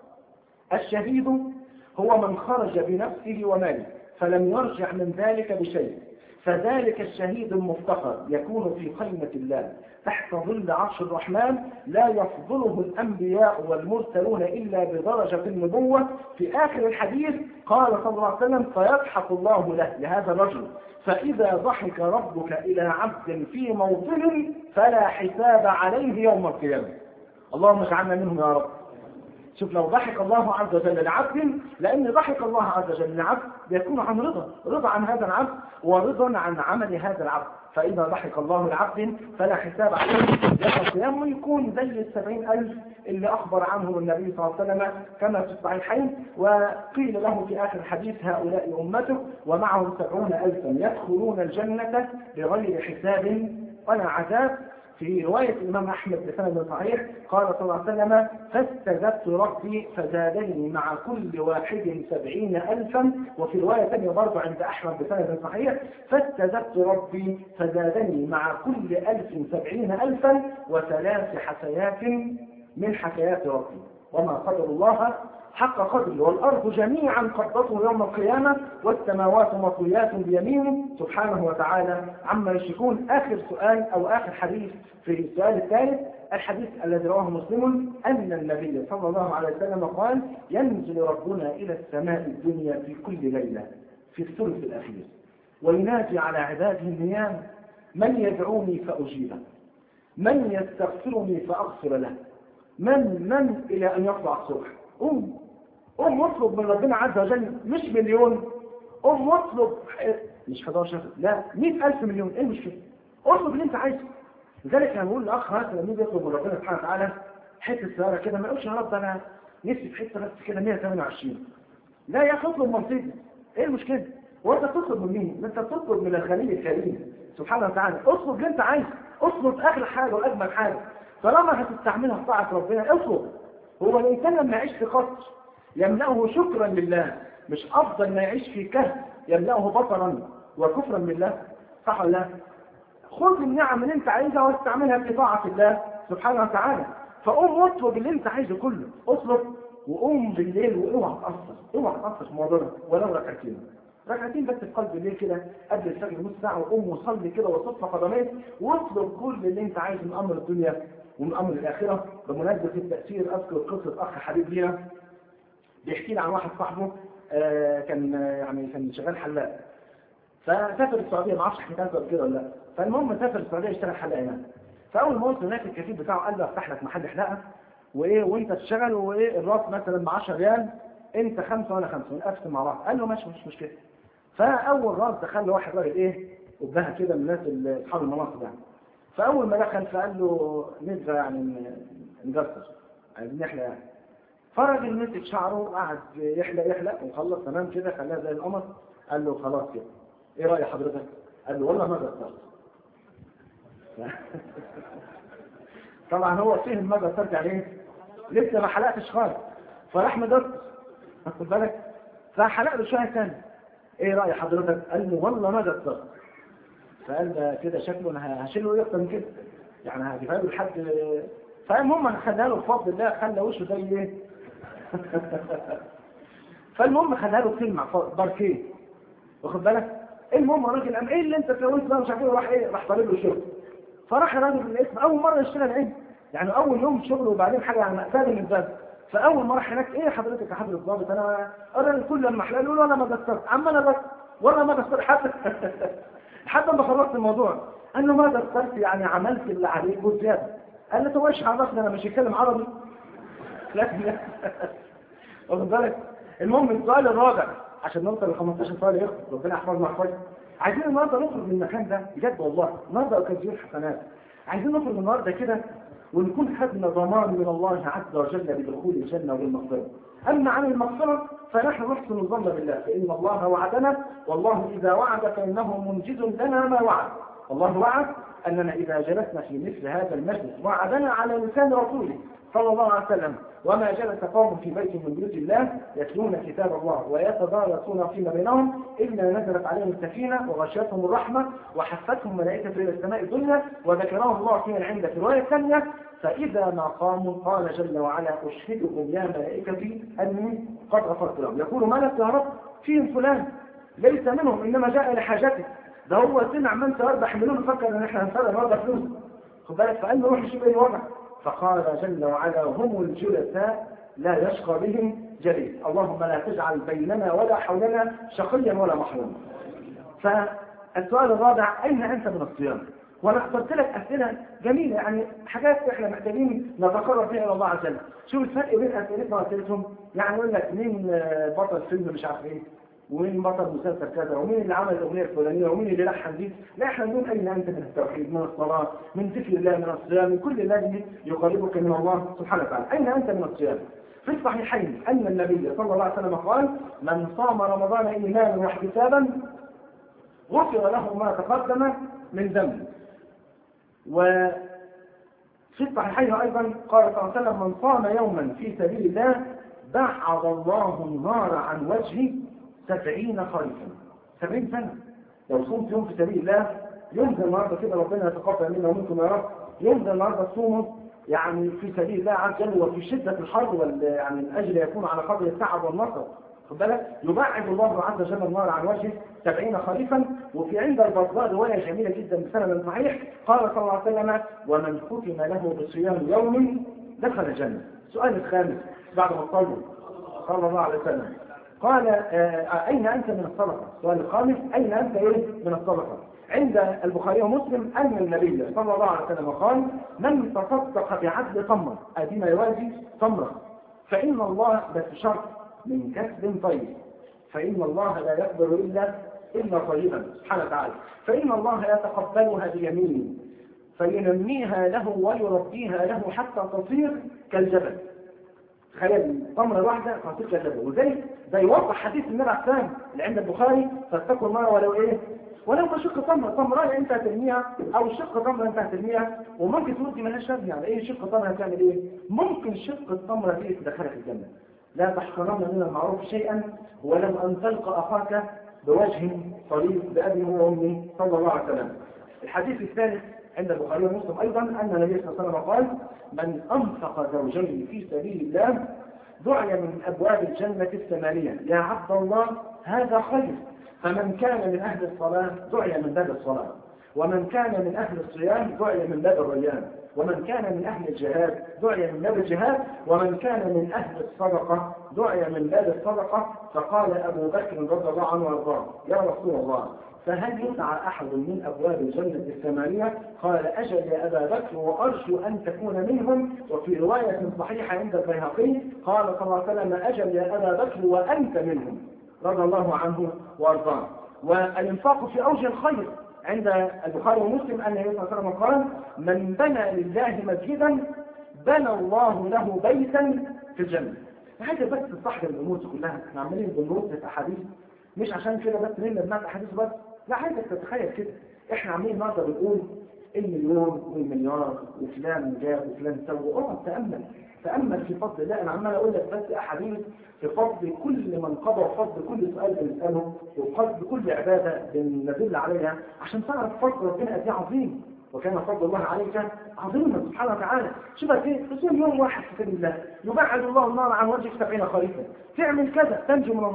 الشهيد هو من خرج بنفسه وماله فلم يرجع من ذلك بشيء فذلك الشهيد المفتقر يكون في قيمة الله تحت ظل عرش الرحمن لا يفضله الأنبياء والمرسلون إلا بدرجة النبوة في آخر الحديث قال صلى الله عليه وسلم فيضحك الله له لهذا الرجل فإذا ضحك ربك إلى عبد في موطن فلا حساب عليه يوم القيامة اللهم اجعلنا منهم يا رب شوف لو ضحك الله عز وجل لعبد لأن ضحك الله عز وجل لعبد يكون عن رضا رضا عن هذا العبد ورضا عن عمل هذا العبد فإذا ضحك الله لعبد فلا حساب عليه يوم القيامة يكون زي السبعين ألف اللي أخبر عنهم النبي صلى الله عليه وسلم كما في الصحيحين وقيل له في آخر الحديث هؤلاء أمته ومعهم سبعون ألفا يدخلون الجنة بغير حساب ولا عذاب في رواية الإمام أحمد بسند صحيح قال صلى الله عليه وسلم فاستزدت ربي فزادني مع كل واحد سبعين ألفا وفي رواية ثانية برضه عند أحمد بسند صحيح فاستزدت ربي فزادني مع كل ألف سبعين ألفا وثلاث حسيات من حسيات ربي وما قدر الله حق قدره والأرض جميعا قبضته يوم القيامة والسماوات مطويات بيمينه سبحانه وتعالى عما يشركون آخر سؤال أو آخر حديث في السؤال الثالث الحديث الذي رواه مسلم أن النبي صلى الله عليه وسلم قال ينزل ربنا إلى السماء الدنيا في كل ليلة في الثلث الأخير وينادي على عباده النيام من يدعوني فأجيبه من يستغفرني فأغفر له من من إلى أن يطلع الصبح قوم قوم واطلب من ربنا عز وجل مش مليون قوم واطلب مش 11 لا 100000 مليون ايه المشكله اطلب اللي انت عايزه لذلك انا بقول لاخ هذا لما يجي يطلب من ربنا سبحانه وتعالى حته سياره كده ما يقولش يا رب انا نفسي في حته بس كده 128 لا يا اخي اطلب مرسيدس ايه المشكله وانت بتطلب من مين؟ انت بتطلب من الخليل الكريم سبحانه وتعالى اطلب اللي انت عايزه اطلب اغلى حاجه واجمل حاجه طالما هتستعملها في طاعه ربنا اطلب هو الإنسان لما يعيش في قصر يملأه شكرا لله مش أفضل ما يعيش في كهف يملأه بطرا وكفرا بالله صح ولا لا؟ خذ النعم اللي انت عايزها واستعملها في طاعة الله سبحانه وتعالى فقوم واطلب اللي انت عايزه كله اطلب وقوم بالليل واوعى تقصر اوعى تقصر في موضوع ولو ركعتين ركعتين بس في قلب الليل كده قبل الفجر نص ساعه وقوم وصلي كده وصف قدميك واطلب كل اللي انت عايزه من امر الدنيا ومن امر الاخره بمناسبه التاثير اذكر قصه اخ حبيب لينا بيحكي لي عن واحد صاحبه آه كان يعني كان شغال حلاق فسافر السعوديه ما اعرفش حكيت قبل كده ولا لا فالمهم سافر السعوديه يشتغل حلاق هناك فاول ما وصل هناك الكفيل بتاعه قال له افتح لك محل حلاقه وايه وانت تشتغل وايه الراس مثلا ب 10 ريال انت خمسه وانا خمسه ونقسم مع بعض قال له ماشي مش مشكله فاول راس دخل له واحد راجل ايه قبها كده من الناس اللي اصحاب المناصب يعني فاول ما دخل فقال له نبغى يعني نقصر عايزين نحلق يعني فالراجل مسك شعره وقعد يحلق يحلق وخلص تمام كده خلاها زي القمر قال له خلاص كده ايه راي حضرتك؟ قال له والله ما قصرت طبعا هو فهم ما قصرت يعني ايه؟ لسه ما حلقتش خالص فراح مقصر واخد بالك؟ فحلق له شويه ثاني ايه راي حضرتك؟ قال له والله ما قصرت فقال ده كده شكله انا هشيله ايه اكتر من كده يعني هجيبها له لحد فالمهم انا خدها له بفضل الله خلى وشه زي ايه فالمهم خدها له كلمه باركيه واخد بالك المهم الراجل قام ايه اللي انت سويته ده مش عارف ايه راح ايه راح طالب له شغل فراح الراجل من الاسم اول مره يشتغل عين يعني اول يوم شغل وبعدين حاجه يعني مأساة بالنسبه له فاول ما راح هناك ايه حضرتك يا حضره الضابط انا انا كل لما احلى له انا ما قصرت عم انا بس ولا ما قصرت حتى حتى ما خلصت الموضوع قال له ما قصرت يعني عملت اللي عليك وزياده قال له طب ايش عرفني انا مش هتكلم عربي لكن واخد بالك المهم السؤال الرابع عشان نوصل ل 15 سؤال يخلص ربنا يحفظنا ويحفظنا عايزين النهارده نخرج من المكان ده بجد والله النهارده اوكازيون حسنات عايزين نخرج النهارده كده ونكون خدنا ضمان من الله عز وجل بدخول الجنه والمغفره اما عن المغفره فنحن نحسن الظن بالله فان الله وعدنا والله اذا وعد فانه منجز لنا ما وعد الله وعد اننا اذا جلسنا في مثل هذا المجلس وعدنا على لسان رسوله صلى الله عليه وسلم وما جلس قوم في بيت من بيوت الله يتلون كتاب الله ويتدارسون فيما بينهم إلا نزلت عليهم السكينة وغشيتهم الرحمة وحفتهم ملائكة إلى السماء الدنيا وذكرهم الله فيها عند في رواية ثانية فإذا ما قاموا قال جل وعلا أشهدكم يا ملائكتي أني قد غفرت لهم يقول ملك يا رب فيهم فلان ليس منهم إنما جاء لحاجته ده هو سمع من ترى بحملون فكر ان احنا هنسرق النهارده فلوس خد بالك فقال له روح شوف ايه الوضع فقال جل وعلا هم الجلساء لا يشقى بهم جليس اللهم لا تجعل بيننا ولا حولنا شقيا ولا محروما فالسؤال الرابع اين انت من الصيام وانا اخترت لك اسئله جميله يعني حاجات احنا محتاجين نتقرب فيها الى الله عز وجل شوف الفرق بين اسئلتنا واسئلتهم يعني يقول لك مين بطل فيلم مش عارف ايه ومين بطل مسلسل كذا ومين اللي عمل الاغنيه الفلانيه ومين اللي لحن دي لا احنا نقول اين انت من التوحيد من الصلاه من ذكر الله من الصيام من كل الذي يقربك من الله سبحانه وتعالى اين انت من الصيام في الصحيحين ان النبي صلى الله عليه وسلم قال من صام رمضان ايمانا واحتسابا غفر له ما تقدم من ذنبه وفي الصحيحين ايضا قال صلى الله عليه وسلم من صام يوما في سبيل الله بعض الله النار عن وجهه سبعين خريفا سبعين سنة لو صمت يوم في سبيل الله يوم زي النهارده كده ربنا يتقبل منا ومنكم يا رب يوم زي النهارده تصوموا يعني في سبيل الله عز وجل وفي شدة الحر وال يعني الأجر يكون على قدر التعب والنصر خد بالك يبعد الله عز وجل النار عن وجهه سبعين خريفا وفي عند البزار رواية جميلة جدا بسند صحيح قال صلى الله عليه وسلم ومن ختم له بصيام يوم دخل الجنة السؤال الخامس بعد ما صلوا صلى الله عليه وسلم قال آه أين أنت من الصدقة؟ السؤال الخامس أين أنت إيه من الصدقة؟ عند البخاري ومسلم أن النبي صلى الله عليه وسلم قال من تصدق بعدل تمرة أدي ما يوازي تمرة فإن الله بس شرط من كسب طيب فإن الله لا يقبل إلا إلا طيبا سبحانه وتعالى فإن الله يتقبلها بيمينه فينميها له ويربيها له حتى تصير كالجبل تخيل تمرة واحدة تصير كالجبل وزي ده يوضح حديث النبي عليه السلام اللي عند البخاري فاتقوا النار ولو ايه ولو بشق تمرة تمرة انت هترميها او شق تمرة انت هترميها وممكن تودي ملهاش لازمه يعني ايه شق تمرة هتعمل ايه ممكن شق التمرة دي تدخلك الجنة لا تحقرن من المعروف شيئا ولو ان تلقى اخاك بوجه طريق بابي وامي صلى الله عليه وسلم الحديث الثالث عند البخاري ومسلم ايضا ان النبي صلى الله عليه وسلم قال من انفق زوجين في سبيل الله دعي من ابواب الجنه الثمانيه يا عبد الله هذا خير فمن كان من أهل الصلاة دعي من باب الصلاة ومن كان من أهل الصيام دعي من باب الريان ومن كان من أهل الجهاد دعي من باب الجهاد ومن كان من أهل الصدقة دعي من باب الصدقة فقال أبو بكر رضي الله عنه وارضاه يا رسول الله فهل يسعى أحد من أبواب الجنة الثمانية قال أجل يا أبا بكر وأرجو أن تكون منهم وفي رواية صحيحة عند البيهقي قال صلى الله عليه وسلم أجل يا أبا بكر وأنت منهم رضي الله عنه وارضاه والانفاق في اوجه الخير عند البخاري ومسلم ان النبي صلى الله عليه وسلم قال من بنى لله مسجدا بنى الله له بيتا في الجنه حاجه بس تصح الامور دي كلها احنا عمالين بنرد في احاديث مش عشان كده بس نلم بمعنى احاديث بس لا عايزك تتخيل كده احنا عاملين النهارده بنقول المليون والمليار وفلان جاب وفلان سوى اقعد تامل تأمل في فضل الله أنا عمال أقول لك بس أحاديث في فضل كل من قضى وفضل كل سؤال بنسأله وفضل كل عبادة بندل عليها عشان تعرف فضل ربنا قد إيه عظيم وكان فضل الله عليك عظيما سبحانه وتعالى شوف قد ايه تصوم يوم واحد في سبيل الله يبعد الله النار عن وجهك سبعين خريفا تعمل كذا تنجو من النار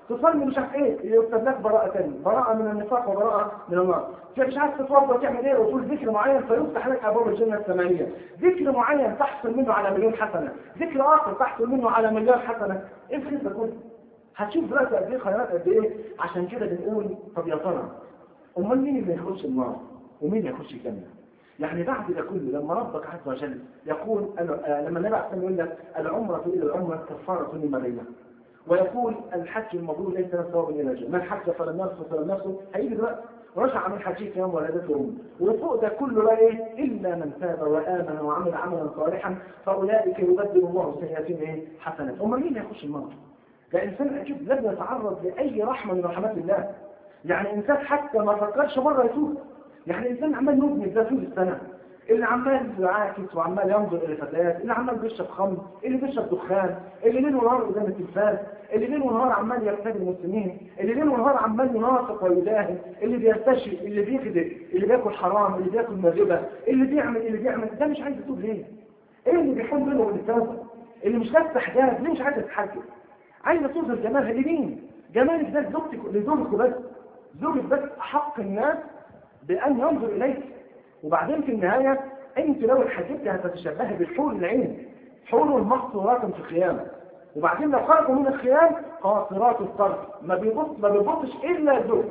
تصلي مش عارف ايه يكتب لك براءة تاني براءة من النفاق وبراءة من النار مش عارف تتوضا تعمل ايه وتقول ذكر معين فيفتح لك ابواب الجنة الثمانية ذكر معين تحصل منه على مليون حسنة ذكر اخر تحصل منه على مليون حسنة ايه الخير ده كله هتشوف دلوقتي قد ايه خيرات قد ايه عشان كده بنقول طب يا ترى امال مين اللي يخش النار ومين يخش الجنة يعني بعد ده كله لما ربك عز وجل يقول أنا لما النبي عليه يقول لك العمرة إلى العمرة كفارة لما بينها ويقول الحج المبرور ليس له ثواب الا الجنه من حج فلم يرفث فلم يرفث هيجي دلوقتي رجع من حجه يوم ولدته امه وفوق ده كله بقى ايه الا من تاب وامن وعمل عملا صالحا فاولئك يبدل الله سيئاتهم ايه حسنات امال مين يخش النار ده انسان اكيد لم يتعرض لاي رحمه من رحمات الله يعني انسان حتى ما فكرش مره يتوب يعني انسان عمال يذنب ده طول السنه اللي عمال يعاكس وعمال ينظر الى فتيات اللي عمال بيشرب خمر اللي بيشرب دخان اللي ليل ونهار قدام التلفاز اللي ليل ونهار عمال يرتدي المسلمين اللي ليل ونهار عمال ينافق ويداهن اللي بيرتشي اللي بيكذب اللي بياكل حرام اللي بياكل مرغبه اللي بيعمل اللي بيعمل ده مش عايز يتوب ليه ايه اللي بيحول بينه وبين التوبه اللي مش لابسه حجاب ليه مش عايز تتحجب عايزه تظهر جمالها لمين جمالك ده لزوجتك لزوجك بس زوجك بس احق الناس بان ينظر اليك وبعدين في النهاية انت لو اتحجبت هتتشبهي بالحور العين حور مقصورات في الخيام وبعدين لو خرجوا من الخيام قاصرات الطرف ما بيبص ما بيبصش الا زوج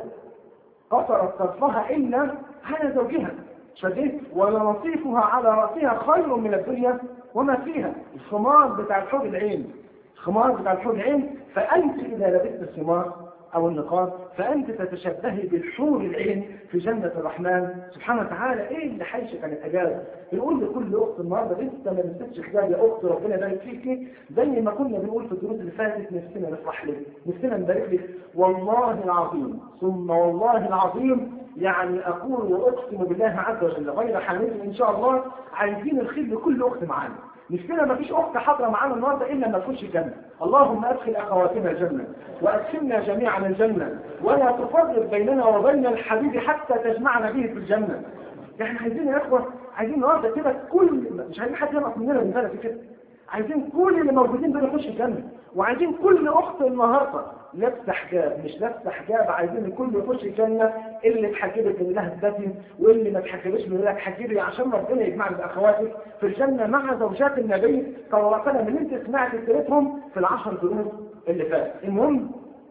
قصرت طرفها الا على زوجها شديت ولنصيفها على راسها خير من الدنيا وما فيها الخمار بتاع الحور العين الخمار بتاع الحور العين فانت اذا لبست الخمار أو النقاب فأنت تتشبهي بالحور العين في جنة الرحمن سبحانه وتعالى إيه اللي حيشك عن الحجاب بنقول لكل أخت النهاردة لسه ما لبستش حجاب يا أخت ربنا يبارك فيكي زي ما كنا بنقول في الدروس اللي فاتت نفسنا نفرح لك نفسنا نبارك لك والله العظيم ثم والله العظيم يعني أقول وأقسم بالله عز وجل غير حامل إن شاء الله عايزين الخير لكل أخت معانا مشكلة ما فيش أخت حاضرة معانا النهاردة إلا ما تخش الجنة اللهم أدخل أخواتنا الجنة وأدخلنا جميعا الجنة ولا تفرق بيننا وبين الحبيب حتى تجمعنا به في الجنة احنا عايزين يا إخوة عايزين النهاردة كده كل مش عايزين حد ينقص مننا من ذلك كده عايزين كل اللي موجودين دول يخش الجنة وعايزين كل أخت النهاردة لابسه حجاب مش لابسه حجاب عايزين الكل يخش الجنة اللي اتحجبت من لها الدفن واللي ما اتحجبش من لها تحجبي عشان ربنا يجمعنا بأخواتك في الجنة مع زوجات النبي صلى الله عليه وسلم اللي انت سمعت سيرتهم في العشر دروس اللي فات المهم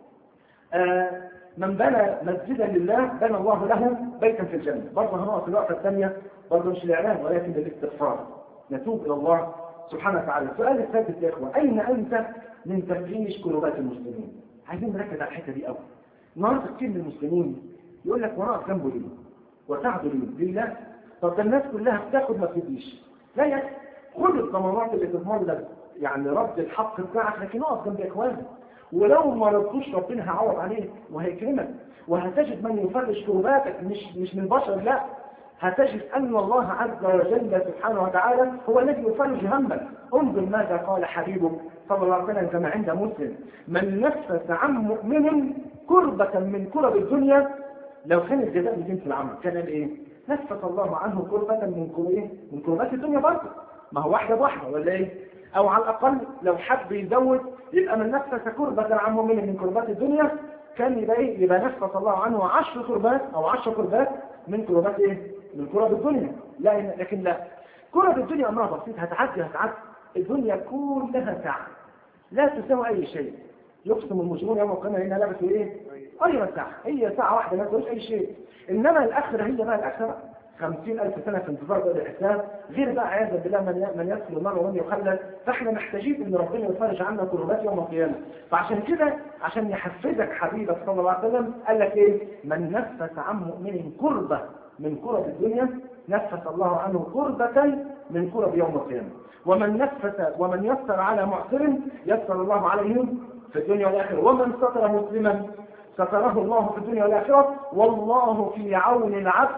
آه من بنى مسجدا لله بنى الله له بيتا في الجنة برضه هنقف في الوقفة الثانية برضه مش الإعلان ولكن للاستغفار نتوب إلى الله سبحانه وتعالى السؤال الثالث يا إخوة أين أنت من تفريش كروبات المسلمين عايزين نركز على الحته دي قوي النهارده كتير من المسلمين يقول لك وانا اقف جنبه ليه وساعده ليه لله طب ده الناس كلها بتاخد ما بتديش لا يا خد الضمانات اللي تضمن لك يعني رد الحق بتاعك لكن اقف جنب اخوانك ولو ما رضوش ربنا هيعوض عليك وهيكرمك وهتجد من يفرش كروباتك مش مش من البشر لا هتجد أن الله عز وجل سبحانه وتعالى هو الذي يفرج همك انظر ماذا قال حبيبك صلى الله عليه وسلم كما عند مسلم من نفس عن مؤمن كربة من كرب الدنيا لو كان الجزاء من جنس العمل كان ايه؟ نفس الله عنه كربة من كرب من كربات الدنيا برضه ما هو واحدة بواحدة ولا ايه؟ او على الاقل لو حب يزود يبقى من نفس كربة عن مؤمن من كربات الدنيا كان يبقى ايه؟ يبقى نفس الله عنه عشر كربات او عشر كربات من كربات ايه؟ من كرب الدنيا لا لكن لا كرب الدنيا امرها بسيط هتعدي هتعدي الدنيا كلها ساعة لا تساوي اي شيء يقسم المجرمون يوم القيامة هنا لبسوا ايه اي ساعة هي ساعة واحدة ما تقولش اي شيء انما الاخرة هي بقى الاخرة خمسين ألف سنة في انتظار بقى الحساب غير بقى عياذا بالله من من يدخل النار ومن يخلد فاحنا محتاجين ان ربنا يفرج عنا كربات يوم القيامة فعشان كده عشان يحفزك حبيبك صلى الله عليه وسلم قال لك ايه من نفس عن مؤمن كربة من كرب الدنيا نفس الله عنه كربة من كرب يوم القيامة ومن نفس ومن يسر على معسر يسر الله عليه في الدنيا والآخرة ومن ستر مسلما ستره الله في الدنيا والآخرة والله في عون العبد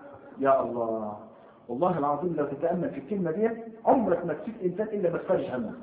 يا الله والله العظيم لو تتأمل في الكلمة دي عمرك ما تسيب إنسان إلا ما تفرج همه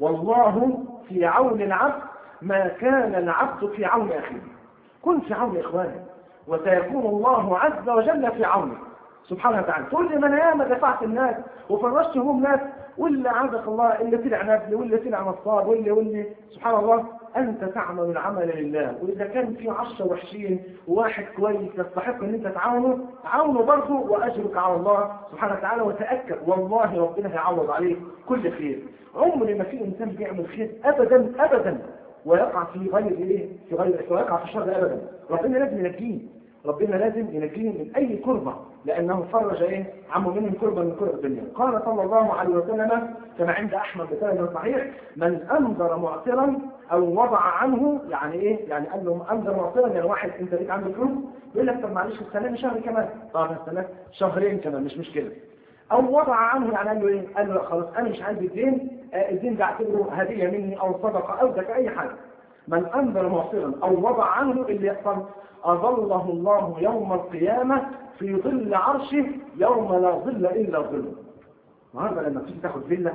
والله في عون العبد ما كان العبد في عون أخيه كن في عون إخوانك وسيكون الله عز وجل في عونك سبحانه وتعالى تقول لي ما انا ياما دفعت الناس وفرشت هموم ناس واللي عزك الله اللي طلع نبل واللي طلع نصاب واللي واللي سبحان الله أنت تعمل العمل لله وإذا كان في عشرة وحشين وواحد كويس يستحق أن أنت تعاونه عاونه برضه وأجرك على الله سبحانه وتعالى وتأكد والله ربنا هيعوض عليك كل خير عمر ما في إنسان بيعمل خير أبدا أبدا ويقع في غير إيه في غير ويقع في الشر أبدا ربنا لازم ينجيه ربنا لازم ينجيه من أي كربة لأنه فرج إيه عمه منهم كربة من كرب الدنيا قال صلى الله عليه وسلم كما عند أحمد بسند صحيح من أنذر معصرا أو وضع عنه يعني إيه يعني قال له أنذر معصرا يعني واحد أنت ليك عنده فلوس يقول لك طب معلش السنة شهر كمان طب السنة شهرين كمان مش مشكلة أو وضع عنه يعني قال له إيه قال له لا خلاص أنا مش عايز الدين آه الدين ده اعتبره هدية مني أو صدقة أو زكاة أي حاجة من أنذر معصرا أو وضع عنه اللي يحصل أظله الله يوم القيامة في ظل عرشه يوم لا ظل إلا ظله النهارده لما تيجي تاخد فيلا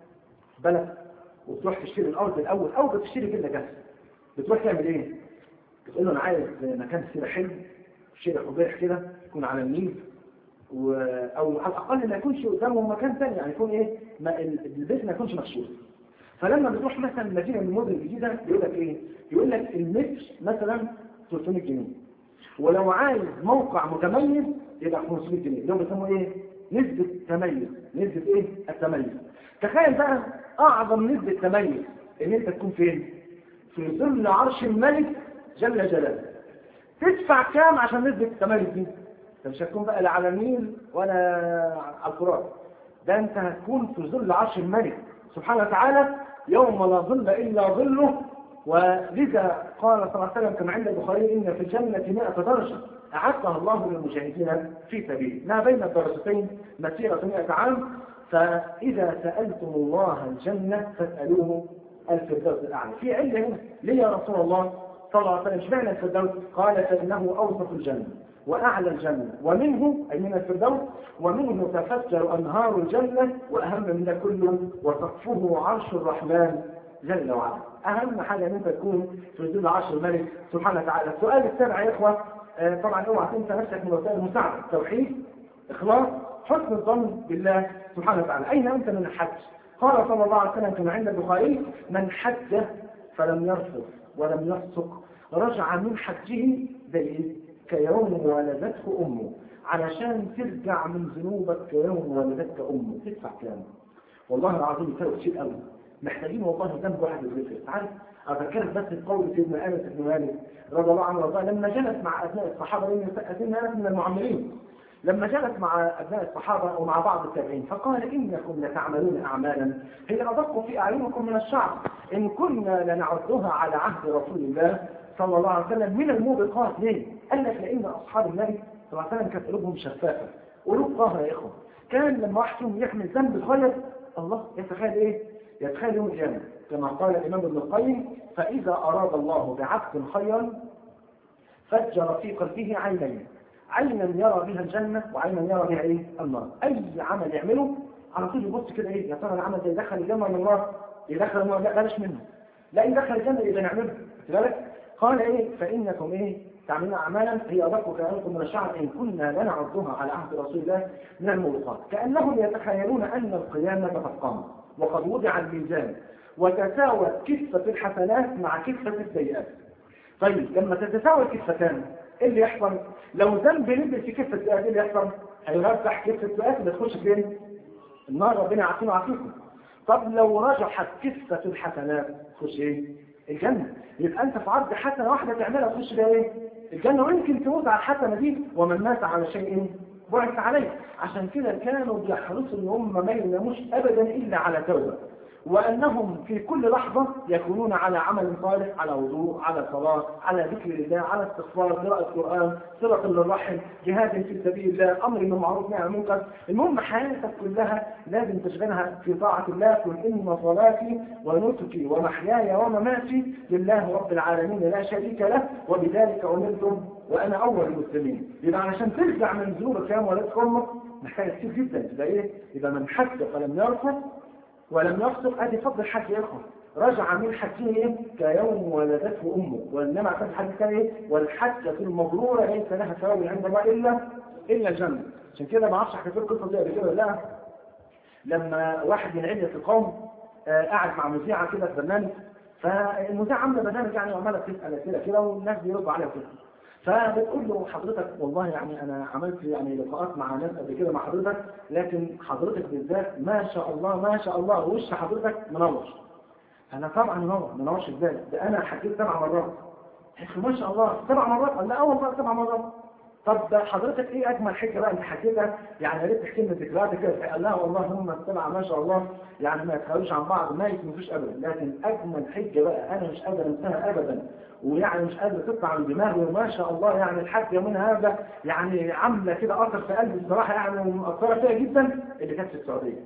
بلد وتروح تشتري الأرض الأول أو بتشتري فيلا جاهزة بتروح تعمل إيه؟ بتقول له أنا عايز مكان كده حلو شارع قبيح كده يكون على النيل و... أو على الأقل ما يكونش قدامه مكان ثاني يعني يكون إيه؟ ما البيت ما يكونش مكشوف فلما بتروح مثلا مدينة من المدن الجديدة يقول لك إيه؟ يقول لك المتر مثلا 300 جنيه ولو عايز موقع متميز يبقى 500 جنيه اللي هو بيسموه ايه نسبة تميز نسبة ايه التميز تخيل بقى اعظم نسبة تميز ان انت تكون فين في ظل عرش الملك جل جلاله تدفع كام عشان نسبة التميز دي انت مش هتكون بقى لا على النيل ولا على القرآن ده انت هتكون في ظل عرش الملك سبحانه وتعالى يوم لا ظل الا ظله ولذا قال صلى الله عليه وسلم كما عند البخاري إن في الجنة 100 درجة أعدها الله للمجاهدين في سبيله ما بين الدرجتين مسيرة 100 عام فإذا سألتم الله الجنة فاسألوه الفردوس الأعلى في علة هنا ليه يا رسول الله صلى الله عليه وسلم اشمعنى الفردوس قال فإنه أوسط الجنة وأعلى الجنة ومنه أي من الفردوس ومنه تفجر أنهار الجنة وأهم من ده كله وسقفه عرش الرحمن جل وعلا أهم حاجة أن أنت تكون في ظل عرش الملك سبحانه وتعالى السؤال السابع يا إخوة آه طبعا اوعى تنسى نفسك من وسائل المساعدة توحيد إخلاص حسن الظن بالله سبحانه وتعالى أين أنت من الحج قال صلى الله عليه وسلم كما عند البخاري من حج فلم يرفض ولم يفسق رجع من حجه زي كيوم ولدته أمه علشان ترجع من ذنوبك كيوم ولدتك أمه تدفع كام والله العظيم فرق كتير قوي محتاجين والله ذنب واحد يذكر عارف اذكرك بس بقول سيدنا انس بن مالك رضي الله عنه وارضاه لما جلس مع ابناء الصحابه لان سيدنا انس من المعمرين لما جلس مع ابناء الصحابه ومع بعض التابعين فقال انكم لتعملون اعمالا هي ادق في اعينكم من الشعب ان كنا لنعدها على عهد رسول الله صلى الله عليه وسلم من الموبقات ليه؟ قال لك لان اصحاب النبي صلى الله عليه وسلم كانت قلوبهم شفافه قلوب طاهره يا اخوه كان لما واحد فيهم يحمل ذنب صغير الله يتخيل ايه؟ يتخيل يوم القيامة كما قال الإمام ابن القيم فإذا أراد الله بعبد خيرا فجر في قلبه عينين عينا يرى بها الجنة وعينا يرى بها إيه؟ النار أي عمل يعمله على طول يبص كده إيه يا ترى العمل ده يدخل الجنة ولا النار يدخل النار لا بلاش منه لا إن دخل الجنة يبقى نعمله بالك قال إيه فإنكم إيه تعملون أعمالا هي أدق كلامكم من الشعب إن كنا لنعرضها على عهد رسول الله من الموبقات كأنهم يتخيلون أن القيامة قد قامت وقد وضع الميزان وتساوت كفة الحسنات مع كفة السيئات طيب لما تتساوى الكفتان ايه اللي يحصل لو ذنب نزل في كفة السيئات ايه اللي يحصل هيرجح كفة السيئات بتخش فين النار ربنا يعافينا ويعافيكم طب لو رجحت كفة الحسنات تخش ايه الجنة يبقى انت في عرض حسنة واحدة تعملها تخش بيها ايه الجنة ويمكن تموت على الحسنة دي ومن مات على شيء بعث عليه عشان كده كانوا بيحرصوا ان هم ما يناموش ابدا الا على توبه وانهم في كل لحظه يكونون على عمل صالح على وضوء على صلاه على ذكر الله على استغفار قراءه القران صله للرحم جهاد في سبيل الله امر بالمعروف نهي عن المنكر المهم حياتك كلها لازم تشغلها في طاعه الله قل ان صلاتي ونسكي ومحياي ومماتي لله رب العالمين لا شريك له وبذلك امرتم وانا اول المسلمين يبقى علشان ترجع من ذنوبك يا ولدت امك محتاج كتير جدا يبقى ايه يبقى من حج فلم يرفض ولم يفسق ادي فضل الحج يا اخوه رجع من حجه ايه كيوم ولدته امه وانما كان الحج كان ايه والحجه المبروره ليس لها ثواب عند الله الا الا الجنه عشان كده ما اعرفش احكي لكم القصه دي قبل كده لا لما واحد من علية القوم آه قاعد مع مذيعه كده في برنامج فالمذيعة عاملة برنامج يعني وعمالة تسأل أسئلة كده والناس بيردوا عليها كده فبتقول له حضرتك والله يعني انا عملت يعني لقاءات مع ناس قبل كده مع حضرتك لكن حضرتك بالذات ما شاء الله ما شاء الله وش حضرتك منور انا طبعا منور منورش ازاي ده انا حكيت سبع مرات ما شاء الله سبع مرات قال لا اول مره سبع مرات طب حضرتك ايه اجمل حاجه بقى انت حكيتها يعني يا ريت تحكي لنا ذكرياتك كده قال لا والله هم السبعه ما شاء الله يعني ما يتخيلوش عن بعض ما يتنسوش ابدا لكن اجمل حجه بقى انا مش قادر انساها ابدا ويعني مش قادر تطلع من دماغي وما شاء الله يعني الحاجه من هذا يعني عامله كده اثر في قلبي الصراحه يعني ومأثره فيها جدا اللي كانت في السعوديه.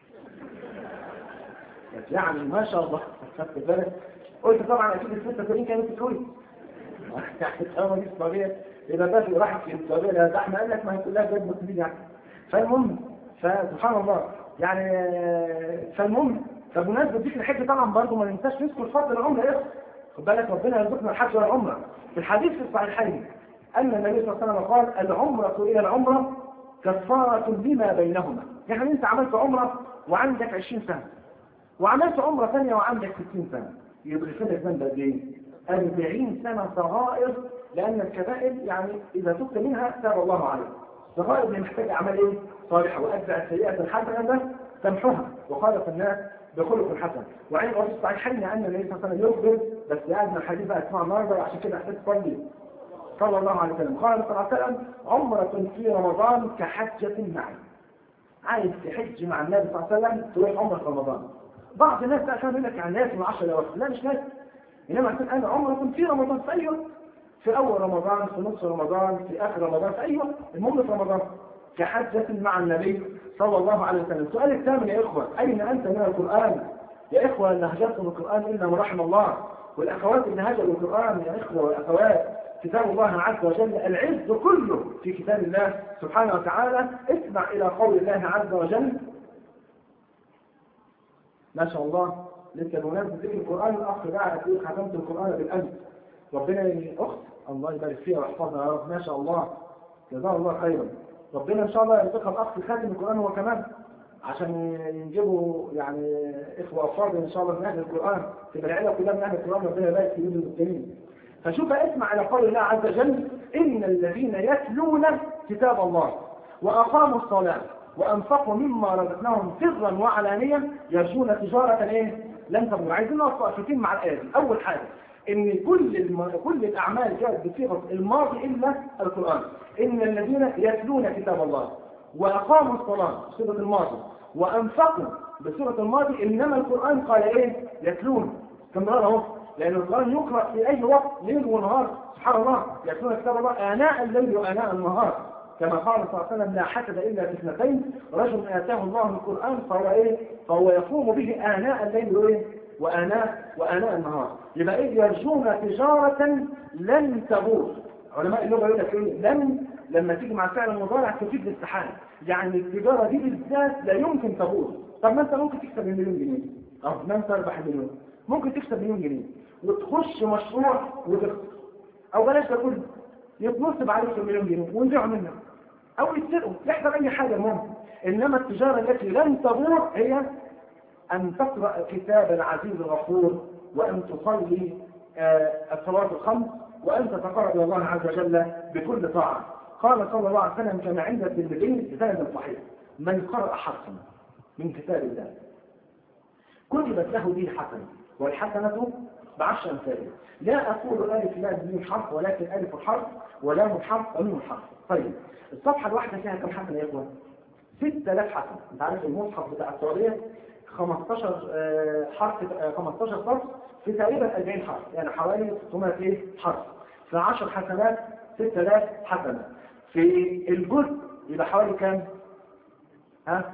يعني ما شاء الله خدت بالك قلت طبعا اكيد ال 86 كانت في الكويت. يعني طالما دي السعوديه يبقى بس راحت في السعوديه لا ده احنا قال لك ما هي كلها جد مسلمين يعني. فالمهم فسبحان الله يعني فالمهم فبمناسبه ذكر الحج طبعا برضه ما ننساش نذكر فضل العمره يا خد بالك ربنا يرزقنا الحج والعمره في الحديث في الصحيحين ان النبي صلى الله عليه وسلم قال العمره الى العمره كفاره لما بينهما يعني انت عملت عمره وعندك 20 سنه وعملت عمره ثانيه وعندك 60 سنه يبقى لك ذنب قد ايه؟ 40 سنه صغائر لان الكبائر يعني اذا تبت منها تاب الله عليك الصغائر اللي محتاج اعمال ايه؟ صالحه واتبع السيئات الحسنه تمحوها وخالف الناس بخلق حسن وعين الرسول الصحيحين ان النبي صلى الله عليه وسلم يخبر بس قاعد الحديث بقى اسمع النهارده وعشان كده احتاج تصلي صلى الله عليه وسلم قال صلى الله عليه وسلم عمرة في رمضان كحجة معي عايز تحج مع النبي صلى الله عليه وسلم تروح عمرة في رمضان بعض الناس بقى كانوا يقول لك يعني لازم 10 اواخر لا مش لازم انما عشان انا عمرة في رمضان في ايوه في اول رمضان في نصف رمضان في اخر رمضان في ايوه المهم في رمضان كحجة مع النبي صلى الله عليه وسلم السؤال الثامن يا إخوة أين أنت من القرآن يا إخوة اللي هجرتم القرآن إلا من رحم الله والأخوات اللي هجروا القرآن يا إخوة والأخوات كتاب الله عز وجل العز كله في كتاب الله سبحانه وتعالى اسمع إلى قول الله عز وجل ما شاء الله لسه بمناسبة ذكر القرآن الأخ بعد يقول ختمت القرآن بالأمس ربنا أخت الله يبارك فيها ويحفظها يا رب ما شاء الله جزاه الله خيرا ربنا ان شاء الله يرزقها الاخ خاتم القران هو كمان عشان ينجبوا يعني اخوه افاضل ان شاء الله من اهل القران تبقى العيله كلها من اهل القران ربنا يبارك في المسلمين فشوف اسمع الى قول الله عز وجل ان الذين يتلون كتاب الله واقاموا الصلاه وانفقوا مما رزقناهم سرا وعلانيه يرجون تجاره ايه؟ لن تبور عايزين نقف وقفتين مع الايه دي اول حاجه ان كل الم... كل الاعمال جاءت بصيغه الماضي الا القران ان الذين يتلون كتاب الله واقاموا الصلاه بصيغه الماضي وانفقوا بصيغه الماضي انما القران قال ايه يتلون كم مره اهو لان القران يقرا في اي وقت ليل ونهار سبحان الله يتلون كتاب الله اناء الليل واناء النهار كما قال صلى الله عليه وسلم لا حسد الا في اثنتين رجل اتاه الله القران فهو ايه فهو يقوم به اناء الليل وايه وآناء وآناء النهار يبقى إيه يرجون تجارة لن تبور علماء اللغة يقول لك إيه لن لما تيجي مع فعل المضارع تفيد الاستحالة يعني التجارة دي بالذات لا يمكن تبور طب ما أنت ممكن تكسب مليون جنيه أو ما أنت تربح مليون ممكن تكسب مليون جنيه وتخش مشروع وتخسر أو بلاش تقول يتنصب عليك في مليون جنيه وينزعوا منك أو يتسرقوا يحصل أي حاجة المهم إنما التجارة التي لن تبور هي أن تقرأ كتاب العزيز الغفور وأن تصلي الصلاة الخمس وأن تتقرب إلى الله عز وجل بكل طاعة قال صلى الله عليه وسلم كما عند الترمذي بسند صحيح من قرأ حرفا من كتاب الله كتبت له به حسنة والحسنة بعشر أمثالها لا أقول ألف لا ميم حرف ولكن ألف حرف ولام حرف وميم حرف طيب الصفحة الواحدة فيها كم حسنة يا إخوان؟ 6000 حسنة أنت عارف المصحف بتاع السعودية 15 حرف 15 صف في تقريبا 40 حرف يعني حوالي 600 حرف في 10 حسنات 6000 حسنة في الجزء يبقى حوالي كام؟ ها؟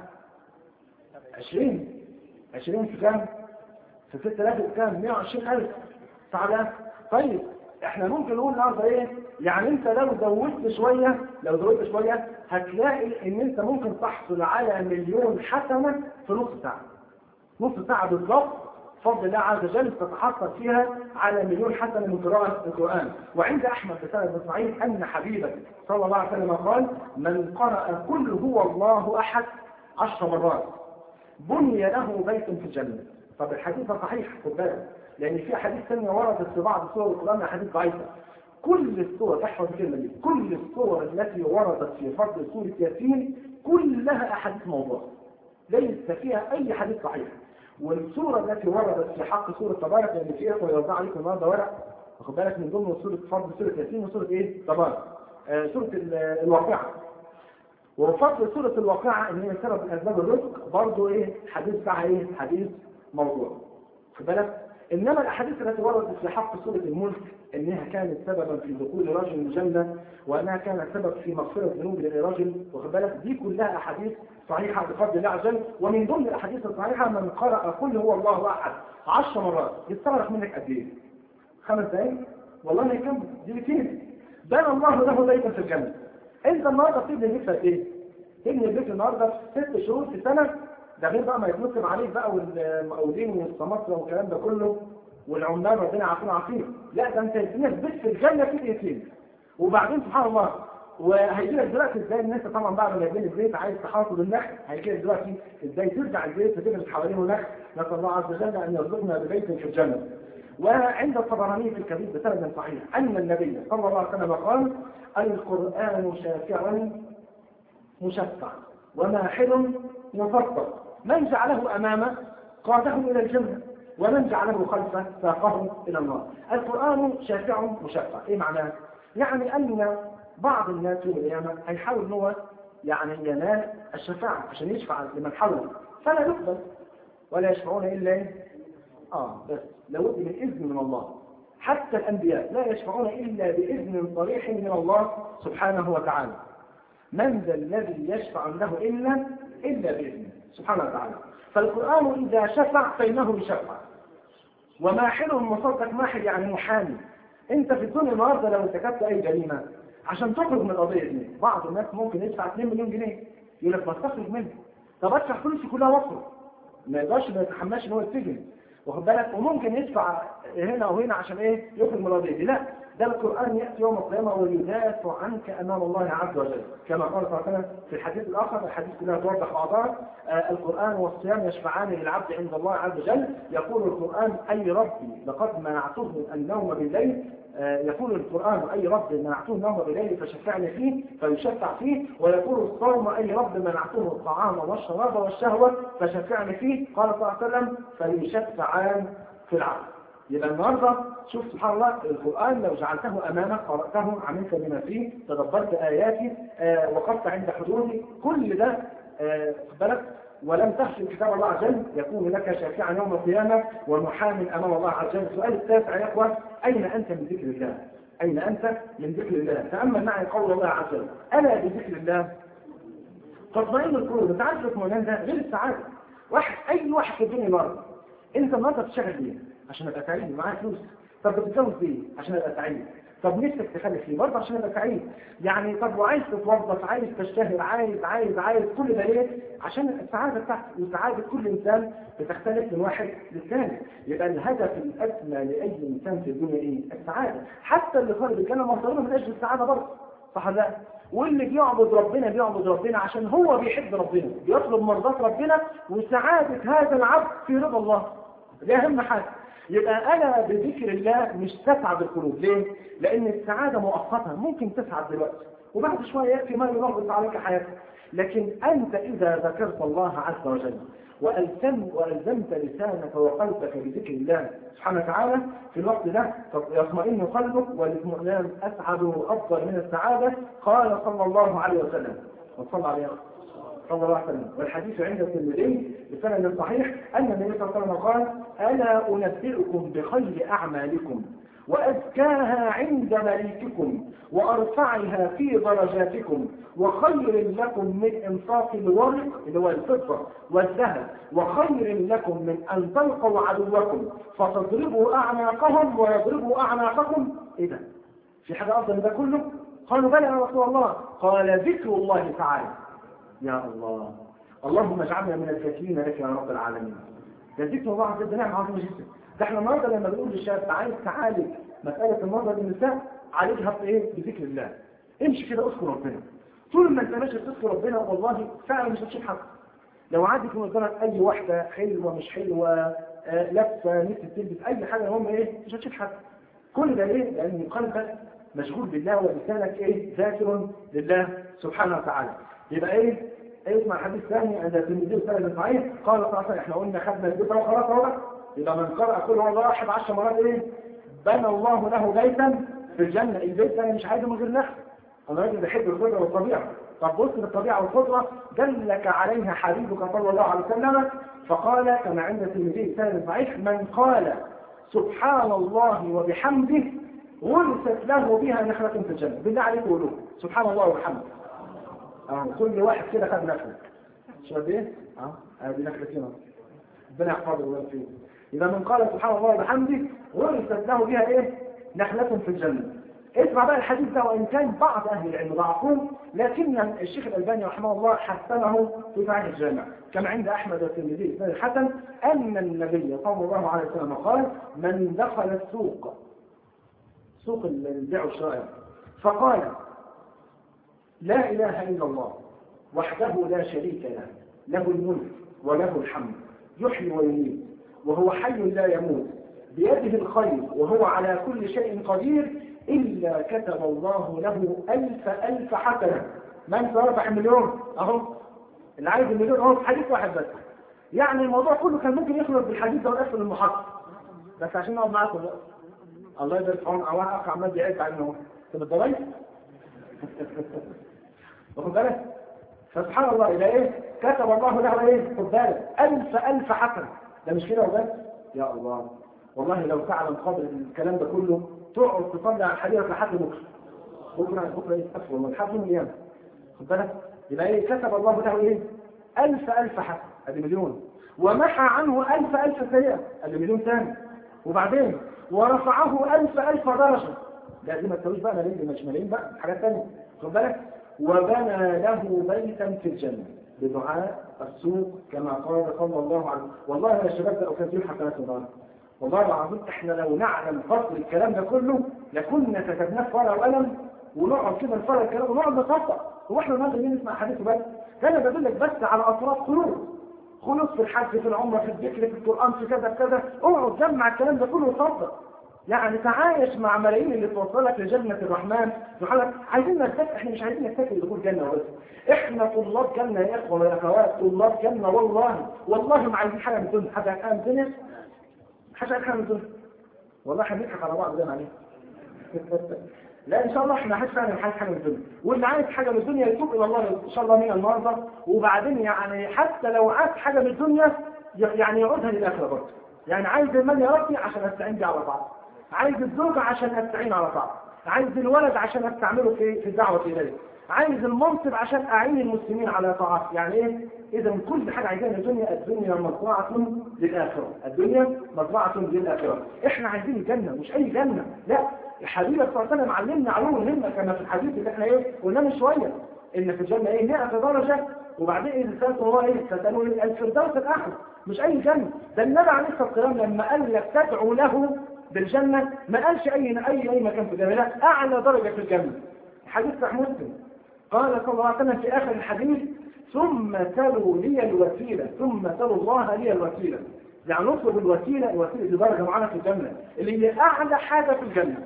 20 20 في كام؟ في 6000 كام؟ 120000 تعالى طيب احنا ممكن نقول النهارده ايه؟ يعني انت لو زودت شويه لو زودت شويه هتلاقي ان انت ممكن تحصل على مليون حسنه في نص ساعه. نص ساعة بالضبط بفضل الله عز وجل تتحصل فيها على مليون حسنة من قراءة القرآن وعند أحمد في سنة إسماعيل أن حبيبك صلى الله عليه وسلم قال من قرأ كل هو الله أحد عشر مرات بني له بيت في الجنة طب الحديث صحيح خد بالك لان في احاديث ثانيه وردت في بعض سور القران احاديث ضعيفه كل الصور احفظ الكلمه دي كل الصور التي وردت في فضل سوره ياسين كلها احاديث موضوع ليس فيها اي حديث صحيح والسوره التي وردت في حق سوره تبارك لان في اخوه يوزع عليكم النهارده ورق واخد بالك من ضمن سوره فضل سوره ياسين وسوره ايه تبارك آه سوره الواقعه وفضل سورة الواقعة ان هي سبب اسباب الرزق برضه ايه حديث بتاعها ايه حديث موضوع خد بالك انما الاحاديث التي وردت في حق سورة الملك انها كانت سببا في دخول رجل الجنة وانها كانت سبب في مغفرة ذنوب للرجل واخد بالك دي كلها احاديث صحيحة بفضل الله عز وجل ومن ضمن الاحاديث الصحيحة من قرأ كل هو الله احد عشر مرات يستغرق منك قد ايه؟ خمس دقايق؟ والله ما يكمل دقيقتين بنى الله له بيتا في الجنة انت النهارده بتبني البيت في ايه؟ تبني البيت النهارده في ست شهور في سنه ده غير بقى ما يتنصب عليك بقى والمقاولين والسماسره والكلام ده كله والعمال ربنا عارفين عارفين لا ده انت هتبني البيت في الجنه في دقيقتين وبعدين سبحان الله وهيجي لك دلوقتي ازاي الناس طبعا بعد ما يبني البيت عايز تحافظ النخل هيجي لك دلوقتي ازاي ترجع البيت وتبني حواليه نخل نسال الله عز وجل ان يرزقنا ببيت في الجنه وعند الطبراني في الكبير بسند صحيح أن النبي صلى الله عليه وسلم قال القرآن شافع مشفع وماحل مفضل من جعله أمامه قاده إلى الجنة ومن جعله خلفه ساقه إلى النار القرآن شافع مشفع إيه معناه؟ يعني أن بعض الناس يوم القيامة هيحاول هو يعني ينال الشفاعة عشان يشفع لمن حوله فلا يقبل ولا يشفعون إلا إيه؟ آه بس لابد من إذن من الله حتى الأنبياء لا يشفعون إلا بإذن صريح من الله سبحانه وتعالى من ذا الذي يشفع له إلا إلا بإذنه سبحانه وتعالى فالقرآن إذا شفع فإنه يشفع وماحل مصدق ماحل يعني محامي أنت في الدنيا النهارده لو ارتكبت أي جريمة عشان تخرج من القضية دي بعض الناس ممكن يدفع 2 مليون جنيه يقول لك بس تخرج منها طب ادفع فلوسي كلها واخرج ما يقدرش ما يتحملش ان هو يتسجن واخد بالك وممكن يدفع هنا وهنا عشان ايه يخرج من القضيه دي لا ده القران ياتي يوم القيامه ويدافع عنك امام الله عز وجل كما قال صلى الله عليه وسلم في الحديث الاخر الحديث كلها توضح بعضها آه القران والصيام يشفعان للعبد عند الله عز وجل يقول القران اي ربي لقد منعته النوم بالليل يقول القرآن أي رب منعته النوم بالليل فشفعني فيه فيشفع فيه ويقول الصوم أي رب منعته الطعام والشراب والشهوة فشفعني فيه قال صلى الله عليه وسلم فيشفعان في العبد يبقى النهارده شوف سبحان الله القرآن لو جعلته أمامك قرأته عملت بما فيه تدبرت آياتي آه وقفت عند حدودي كل ده آه بالك ولم تخشى كتاب الله عز وجل يكون لك شافعا يوم القيامة ومحاما أمام الله عز وجل السؤال التاسع يا إخوة أين أنت من ذكر الله أين أنت من ذكر الله تأمل معي قول الله عز وجل ألا بذكر الله تطمئن القلوب أنت عارف الاطمئنان ده غير السعادة واحد أي واحد في الدنيا مرة أنت النهارده بتشتغل ليه؟ عشان أبقى سعيد معايا فلوس طب بتتجوز ليه؟ عشان أبقى سعيد طب نفسك تخلف ليه برضه عشان ابقى سعيد يعني طب وعايز تتوظف عايز تشتهر عايز عايز عايز كل ده ليه عشان السعاده بتاعتك وسعاده كل انسان بتختلف من واحد للثاني يبقى الهدف الاسمى لاي انسان في الدنيا ايه السعاده حتى اللي خارج الجنه مصدره من اجل السعاده برضه صح لا واللي بيعبد ربنا بيعبد ربنا عشان هو بيحب ربنا بيطلب مرضات ربنا وسعاده هذا العبد في رضا الله دي اهم حاجه يبقى أنا بذكر الله مش تسعد القلوب ليه؟ لأن السعادة مؤقتة ممكن تسعد دلوقتي وبعد شوية يأتي ما ينغص عليك حياتك لكن أنت إذا ذكرت الله عز وجل وألزم وألزمت لسانك وقلبك بذكر الله سبحانه وتعالى في الوقت ده يطمئن قلبك والاطمئنان أسعد وأفضل من السعادة قال صلى الله عليه وسلم وصلى عليه صلى الله عليه وسلم والحديث عند الترمذي بسند صحيح أن النبي صلى الله عليه وسلم قال ألا أنبئكم بخير أعمالكم وأزكاها عند مليككم وأرفعها في درجاتكم وخير لكم من إنفاق الورق اللي هو الفضة والذهب وخير لكم من أن تلقوا عدوكم فتضربوا أعناقهم ويضربوا أعناقكم إيه ده؟ في حاجة أفضل من ده كله؟ قالوا بلى يا رسول الله قال ذكر الله تعالى يا الله اللهم اجعلنا من الذاكرين لك يا رب العالمين ده ذكر الله عز وجل نعمه عظيمه جدا ده احنا النهارده لما بنقول للشاب عايز تعالج مساله المرضى للنساء عالجها بايه؟ بذكر الله امشي كده اذكر ربنا طول ما انت ماشي تذكر ربنا والله فعلا مش هتشوف حد لو عدت من قدامك اي واحده حلوه مش حلوه آه، لابسه نفسك تلبس اي حاجه هم ايه مش هتشوف حد كل ده ليه؟ لان قلبك مشغول بالله ولسانك ايه ذاكر لله سبحانه وتعالى يبقى ايه اسمع حديث ثاني عند الترمذي سنه صحيح قال صلى الله عليه وسلم احنا قلنا خدنا البيت اهو خلاص اهو يبقى من قرأ كل هو الله 11 مرات ايه بنى الله له بيتا في الجنه البيت ده مش عايزه من غير نخل انا راجل بحب الخضره والطبيعه طب بص للطبيعه والخضره دلك عليها حبيبك صلى الله عليه وسلم فقال كما عند الترمذي سنه صحيح من قال سبحان الله وبحمده غرست له بها نخلة في الجنة بالله عليك قولوا سبحان الله وبحمده اه كل واحد كده خد نخلة شو قد ايه؟ اه ادي نخلتين ربنا يحفظه ويبارك فيه اذا من قال سبحان الله وبحمده غرست له بها ايه؟ نخلة في الجنة اسمع بقى الحديث ده وان كان بعض اهل العلم ضعفوه لكن الشيخ الالباني رحمه الله حسنه في صحيح الجامع كما عند احمد والترمذي اسناد الحسن ان النبي صلى الله عليه وسلم قال من دخل السوق سوق البيع والشراء فقال لا اله الا الله وحده لا شريك له له الملك وله الحمد يحيي ويميت وهو حي لا يموت بيده الخير وهو على كل شيء قدير إلا كتب الله له ألف ألف حسنة من سيربح المليون أهو اللي عايز المليون أهو في حديث واحد بس يعني الموضوع كله كان ممكن يخلص بالحديث ده ويقفل المحطة بس عشان نقعد معاكم بقى الله يبارك في عون أو أخ عمال بيعيد علينا اهو أنت بالضبط واخد بالك فسبحان الله إذا إيه كتب الله له إيه خد بالك ألف ألف حسنة ده مش كده وبس يا الله والله لو تعلم قدر الكلام ده كله تقعد تصلي على الحديث لحد بكره بكره بكره ايه اكثر من لحد يوم القيامه خد بالك يبقى ايه كتب الله له ايه ألف ألف حسنة ادي مليون ومحى عنه ألف ألف سيئة ادي مليون ثاني وبعدين ورفعه ألف ألف درجة لا دي ما تسويش بقى ملايين مش ملايين بقى حاجات ثانيه خد بالك وبنى له بيتا في الجنة بدعاء السوق كما قال صلى الله عليه وسلم والله يا شباب ده كان فيه حسنات النهارده والله العظيم احنا لو نعلم فضل الكلام ده كله لكنا كتبناه في ورقه وقلم ونقعد كده نفرق الكلام ونقعد نطبق هو احنا النهارده مين نسمع حديثه بس انا بدل لك بس على اطراف خلوص خلوص في الحج في العمره في الذكر في القران في كذا في كذا اقعد جمع الكلام ده كله وطبق يعني تعايش مع ملايين اللي توصلك لجنة الرحمن سبحانه عايزين نتفق احنا مش عايزين نتفق دخول جنة بس احنا طلاب جنة يا اخوة ويا اخوات طلاب جنة والله والله ما عايزين حاجة من الدنيا حاجة حاجة من الدنيا حاجة حاجة من الدنيا والله هنضحك على بعض زي ما عليه لا ان شاء الله احنا عايز فعلا حاجه من الدنيا واللي عايز حاجه من الدنيا يتوب الى الله ان شاء الله من النهارده وبعدين يعني حتى لو عايز حاجه من الدنيا يعني يعودها للاخره برضه يعني عايز المال يا ربي عشان استعين بيه على بعض عايز الزوجة عشان استعين على بعض عايز الولد عشان استعمله في في الدعوة إليه عايز المنصب عشان أعين المسلمين على طاعات يعني إيه؟ إذا كل حاجة عايزينها الدنيا الدنيا مزرعة للآخرة الدنيا مزرعة للآخرة إحنا عايزين الجنة مش أي جنة لا حبيبك صلى الله عليه وسلم علمنا علوم مهمة كما في الحديث اللي إحنا إيه قلنا من شوية إن في الجنة إيه 100 درجة وبعدين إذا سألتم الله إيه ستسألوا إيه الفردوس الأعلى مش أي جنة ده النبي عليه الصلاة والسلام لما قال لك تدعو له بالجنة ما قالش أي أي أي مكان في الجنة لا أعلى درجة في الجنة حديث صحيح مسلم قال صلى الله عليه وسلم في آخر الحديث ثم سلوا لي الوسيلة ثم سلوا الله لي الوسيلة يعني نطلب الوسيلة الوسيلة دي درجة معانا في الجنة اللي هي أعلى حاجة في الجنة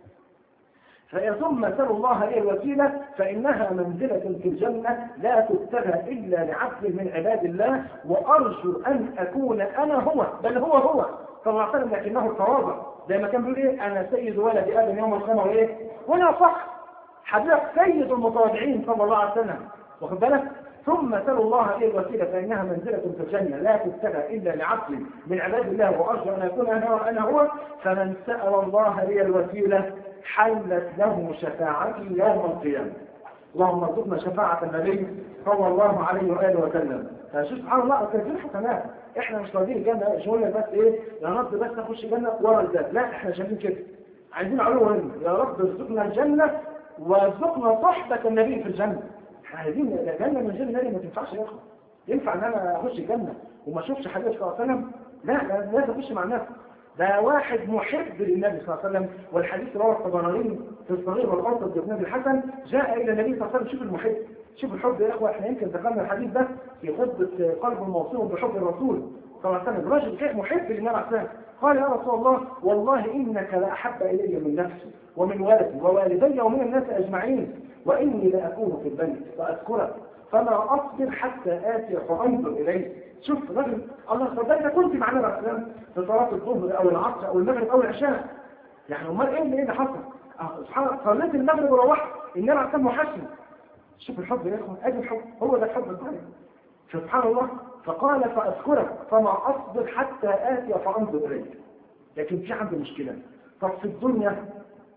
ثم سلوا الله لي الوسيلة فإنها منزلة في الجنة لا تبتغى إلا لعبد من عباد الله وأرجو أن أكون أنا هو بل هو هو صلى الله عليه وسلم لكنه التواضع زي ما كان بيقول ايه انا سيد ولد ادم يوم القيامه وايه وانا صح حضرتك سيد المتواضعين صلى الله عليه وسلم واخد بالك ثم سلوا الله لي الوسيله فانها منزله في الجنه لا تبتغى الا لعبد من عباد الله وارجو ان اكون انا انا هو فمن سال الله لي الوسيله حلت له شفاعتي يوم القيامه اللهم ارزقنا شفاعة النبي صلى الله عليه وآله وسلم فشوف سبحان الله كثير حسنات احنا مش راضيين الجنة مش قلنا بس ايه يا رب بس نخش الجنة ورا الباب لا احنا شايفين كده عايزين علوم مهم يا رب ارزقنا الجنة وارزقنا صحبة النبي في الجنة احنا عايزين الجنة من غير النبي ما تنفعش يا اخوة ينفع ان انا اخش الجنة وما اشوفش حبيبي صلى الله عليه وسلم لا لازم اخش مع الناس ده واحد محب للنبي صلى الله عليه وسلم والحديث رواه الطبراني في الصغير والأوسط بن الحسن جاء إلى النبي صلى الله عليه وسلم شوف المحب شوف الحب يا إخوة إحنا يمكن ذكرنا الحديث ده في خطبة قلب الموصول بحب الرسول صلى الله عليه وسلم رجل كان محب للنبي عليه الصلاه قال يا رسول الله والله انك لاحب الي من نفسي ومن ولدي ووالدي ومن الناس اجمعين واني لاكون في البيت فاذكرك فما اصبر حتى اتي فانظر اليه شوف رجل الله صدقني كنت مع النبي عليه الصلاه والسلام في صلاه الظهر او العصر او المغرب او العشاء يعني امال ايه اللي ايه اللي حصل؟ سبحان الله صليت المغرب وروحت النبي عليه الصلاه محسن شوف الحب يا اخوان ادي الحب هو ده الحب الثاني سبحان الله فقال فاذكرك فما اصبر حتى اتي فانظر اليك لكن في عندي مشكله طب في الدنيا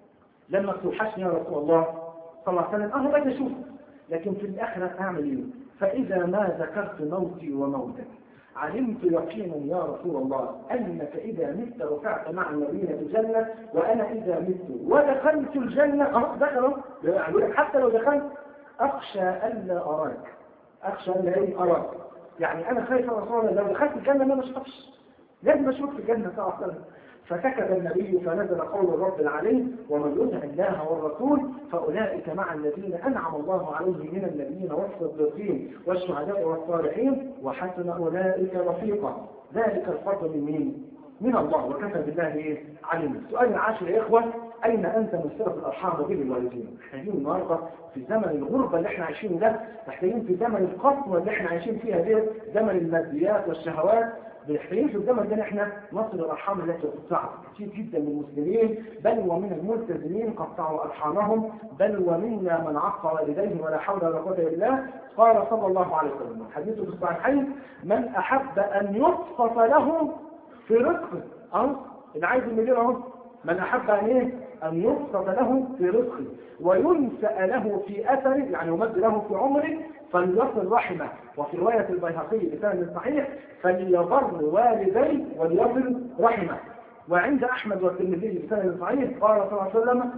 لما توحشني يا رسول الله صلى الله عليه وسلم اه بقيت اشوف لكن في الاخره اعمل ايه؟ فاذا ما ذكرت موتي وموتك علمت يقينا يا رسول الله انك اذا مت رفعت مع النبيين في الجنه وانا اذا مت ودخلت الجنه اه دخلوا يعني حتى لو دخلت اخشى الا اراك اخشى الا ايه اراك يعني انا خايف يا رسول الله لو دخلت الجنه ما اشوفش لازم اشوف في الجنه صلى الله عليه وسلم فسكت النبي فنزل قول الرب العليم ومن يطع الله والرسول فاولئك مع الذين انعم الله عليهم من النبيين والصديقين والشهداء والصالحين وحسن اولئك رفيقا ذلك الفضل من مين؟ من الله وكفى بالله ايه؟ عليم. السؤال العاشر يا اخوه اين انت من صله الارحام وبين الوالدين؟ محتاجين النهارده في زمن الغربه اللي احنا عايشينه ده، محتاجين في زمن القسوه اللي احنا عايشين فيها دي، زمن الماديات والشهوات، محتاجين في الزمن ده احنا نصل الارحام التي تقطعها كثير جدا من المسلمين بل ومن الملتزمين قطعوا ارحامهم بل ومنا من عق والديه ولا حول ولا قوه الا بالله قال صلى الله عليه وسلم حديث في الصحيحين من احب ان يبسط له في رزقه اه اللي عايز المليون اهو من احب ان ايه ان يبسط له في رزقه وينسأ له في اثره يعني يمد له في عمره فليصل رحمه وفي رواية البيهقي بسند صحيح فليبر والديه وليصل رحمه وعند أحمد والترمذي بسند صحيح قال صلى الله عليه وسلم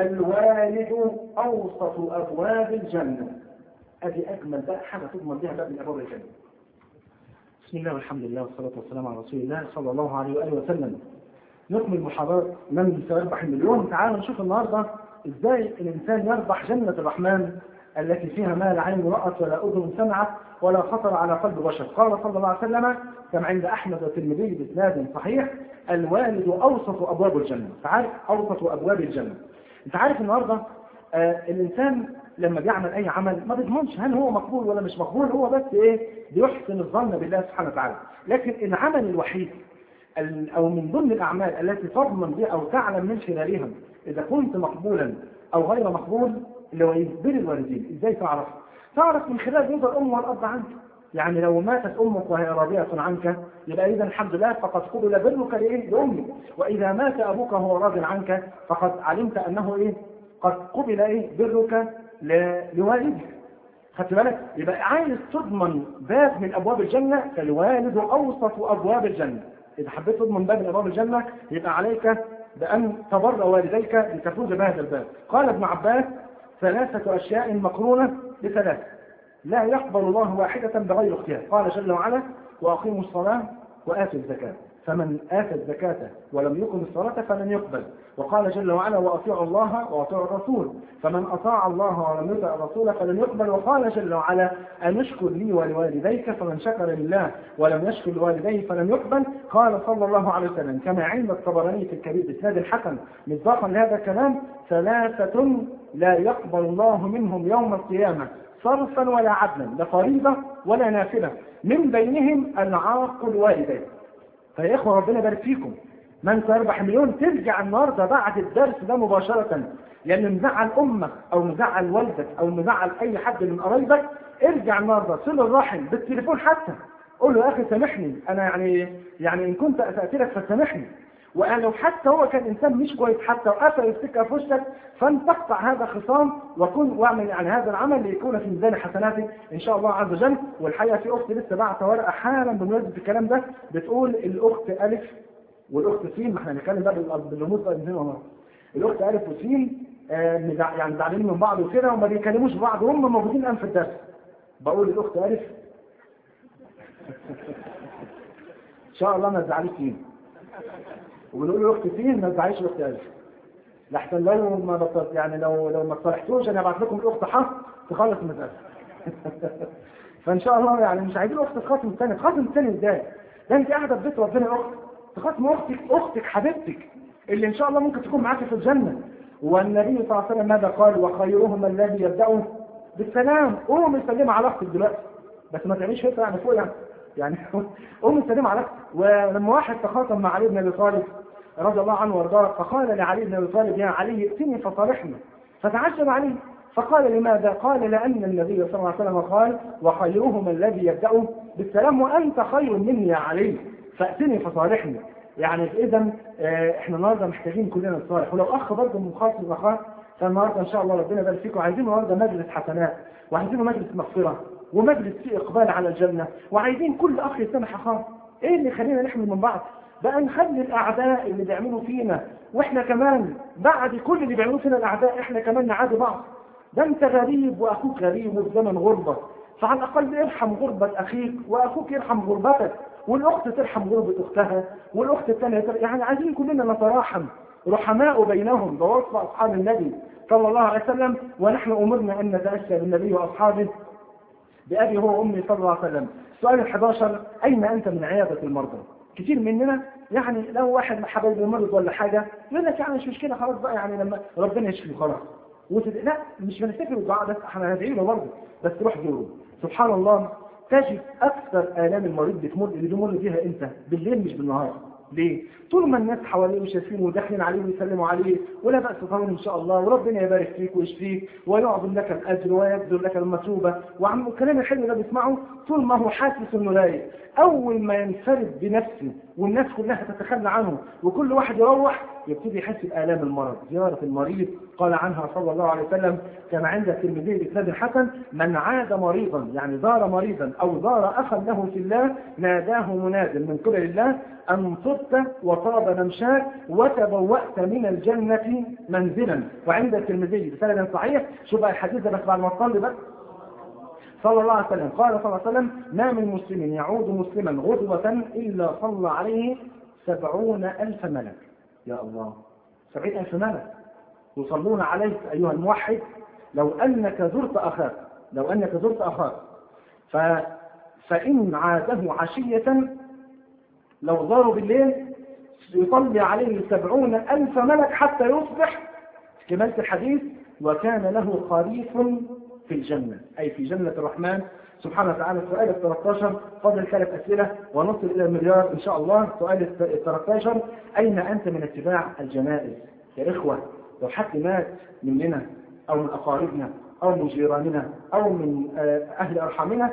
الوالد أوسط أبواب الجنة أدي أجمل بقى حاجة تضمن بها باب من أبواب الجنة بسم الله والحمد لله والصلاة والسلام على رسول الله صلى الله عليه وآله وسلم نكمل محاضرات من سيربح المليون تعالوا نشوف النهارده ازاي الانسان يربح جنة الرحمن التي فيها ما لا عين رأت ولا أذن سمعت ولا خطر على قلب بشر قال صلى الله عليه وسلم كما عند أحمد والترمذي بإسناد صحيح الوالد أوسط أبواب الجنة تعرف أوسط أبواب الجنة أنت عارف النهاردة آه الإنسان لما بيعمل أي عمل ما بيضمنش هل هو مقبول ولا مش مقبول هو بس إيه بيحسن الظن بالله سبحانه وتعالى لكن العمل الوحيد أو من ضمن الأعمال التي تضمن بها أو تعلم من خلالها إذا كنت مقبولا أو غير مقبول اللي هو ايه بر الوالدين ازاي تعرف تعرف من خلال رضا الام والاب عنك يعني لو ماتت امك وهي راضيه عنك يبقى اذا الحمد لله فقد قبل برك لايه لامك واذا مات ابوك وهو راض عنك فقد علمت انه ايه قد قبل ايه برك لوالدك خدت بالك يبقى عايز تضمن باب من ابواب الجنه فالوالد اوسط ابواب الجنه اذا حبيت تضمن باب من ابواب الجنه يبقى عليك بان تبر والديك لتفوز بهذا الباب قال ابن عباس ثلاثة أشياء مقرونة بثلاثة لا يقبل الله واحدة بغير اختيار قال جل وعلا وأقيموا الصلاة وآتوا الزكاة فمن آتى الزكاة ولم يقم الصلاة فلن يقبل وقال جل وعلا وأطيعوا الله وأطيعوا الرسول فمن أطاع الله ولم يطع الرسول فلن يقبل وقال جل وعلا أن اشكر لي ولوالديك فمن شكر لله ولم يشكر لوالديه فلن يقبل قال صلى الله عليه وسلم كما عند الطبراني في الكبير بإسناد الحسن مصداقا لهذا الكلام ثلاثة لا يقبل الله منهم يوم القيامة صرفا ولا عدلا لا فريضة ولا نافلة من بينهم العاق الوالدين فيا إخوة ربنا يبارك فيكم من سيربح مليون ترجع النهاردة بعد الدرس ده مباشرة لأن مزعل أمك أو مزعل والدك أو مزعل أي حد من قرايبك ارجع النهاردة صل الرحم بالتليفون حتى قول له يا أخي سامحني أنا يعني يعني إن كنت أسأت لك فسامحني وأنا لو حتى هو كان إنسان مش كويس حتى وقفل السكة في وشك فأنت تقطع هذا الخصام وكن واعمل يعني هذا العمل ليكون في ميزان حسناتك إن شاء الله عز وجل والحقيقة في أخت لسه بعت ورقة حالا بمناسبة الكلام ده بتقول الأخت ألف والأخت سين ما احنا هنتكلم بقى بالرموز بقى من هنا الأخت ألف وسين آه يعني زعلانين من بعض وكده وما بيكلموش بعض وهم موجودين الآن في الدرس بقول الأخت ألف إن شاء الله ما تزعليش سين وبنقول له اخت فين ما تزعليش الاخت الف لحسن لو ما بطلت يعني لو لو ما تصالحتوش انا ابعت لكم الاخت حق تخلص المساله فان شاء الله يعني مش عايزين اخت تخاصم الثاني تخاصم الثاني ازاي ده انت قاعده في بيت ربنا يا اختك تخاصم اختك اختك حبيبتك اللي ان شاء الله ممكن تكون معاك في الجنه والنبي صلى الله عليه وسلم ماذا قال وخيرهم الذي يبدا بالسلام قوم سلم على اختك دلوقتي بس ما تعملش هيك يعني فوق يعني يعني قوم سلم على اختك ولما واحد تخاصم مع علي بن ابي طالب رضي الله عنه وارضاه فقال لعلي بن ابي طالب يا علي ائتني فصالحني فتعجب عليه فقال لماذا؟ قال لأن النبي صلى الله عليه وسلم قال وخيرهم الذي يبدأ بالسلام وأنت خير مني يا علي فأتني فصالحني يعني إذا إحنا النهارده محتاجين كلنا نصالح ولو أخ برضه مخاصم أخاه فالنهارده إن شاء الله ربنا يبارك فيكم عايزين النهارده مجلس حسنات وعايزين مجلس مغفرة ومجلس فيه إقبال على الجنة وعايزين كل أخ يسامح أخاه إيه اللي يخلينا نحمل من بعض؟ بقى نخلي الأعداء اللي بيعملوا فينا وإحنا كمان بعد كل اللي بيعملوا فينا الأعداء إحنا كمان نعادي بعض ده انت غريب واخوك غريب وفي زمن غربة فعلى الاقل ارحم غربة اخيك واخوك يرحم غربتك والاخت ترحم غربة اختها والاخت الثانية تر... يعني عايزين كلنا نتراحم رحماء بينهم ده وصف اصحاب النبي صلى الله عليه وسلم ونحن امرنا ان نتأسى بالنبي واصحابه بأبي هو وأمي صلى الله عليه وسلم السؤال ال 11 أين أنت من عيادة المرضى؟ كتير مننا يعني لو واحد من حبايبه مرض ولا حاجة يقول لك يعني مش مشكلة خلاص بقى يعني لما ربنا يشفي خلاص وتد... لا مش بنفتكر الدعاء بس احنا هندعي له برضه بس روح زوره سبحان الله تجد اكثر الام المريض بتمر اللي بيمر بيها انت بالليل مش بالنهار ليه؟ طول ما الناس حواليه وشايفينه وداخلين عليه ويسلموا عليه ولا بأس طبعا ان شاء الله وربنا يبارك فيك ويشفيك ويعظم لك الاجر ويبذل لك المثوبه وعم الكلام الحلو ده بيسمعه طول ما هو حاسس انه رايق اول ما ينفرد بنفسه والناس كلها تتخلى عنه وكل واحد يروح يبتدي يحس بآلام المرض زيارة المريض قال عنها صلى الله عليه وسلم كما عند الترمذي بإسناد حسن من عاد مريضا يعني زار مريضا أو زار أخا له في الله ناداه مناد من قبل الله أن صدت وطاب ممشاك وتبوأت من الجنة منزلا وعند الترمذي بسند صحيح شوف بقى الحديث ده بس بعد ما تصلي بس صلى الله عليه وسلم قال صلى الله عليه وسلم ما من مسلم يعود مسلما غدوة إلا صلى عليه سبعون ألف ملك يا الله سبعين ألف ملك يصلون عليك أيها الموحد لو أنك زرت أخاك لو أنك زرت أخاك ف... فإن عاده عشية لو زاروا بالليل يصلي عليه سبعون ألف ملك حتى يصبح كمالة الحديث وكان له خريف في الجنة أي في جنة الرحمن سبحانه وتعالى السؤال ال 13 فاضل ثلاث أسئلة ونصل إلى المليار إن شاء الله السؤال ال 13 أين أنت من اتباع الجنائز يا إخوة لو حد مات مننا أو من أقاربنا أو من جيراننا أو من أهل أرحامنا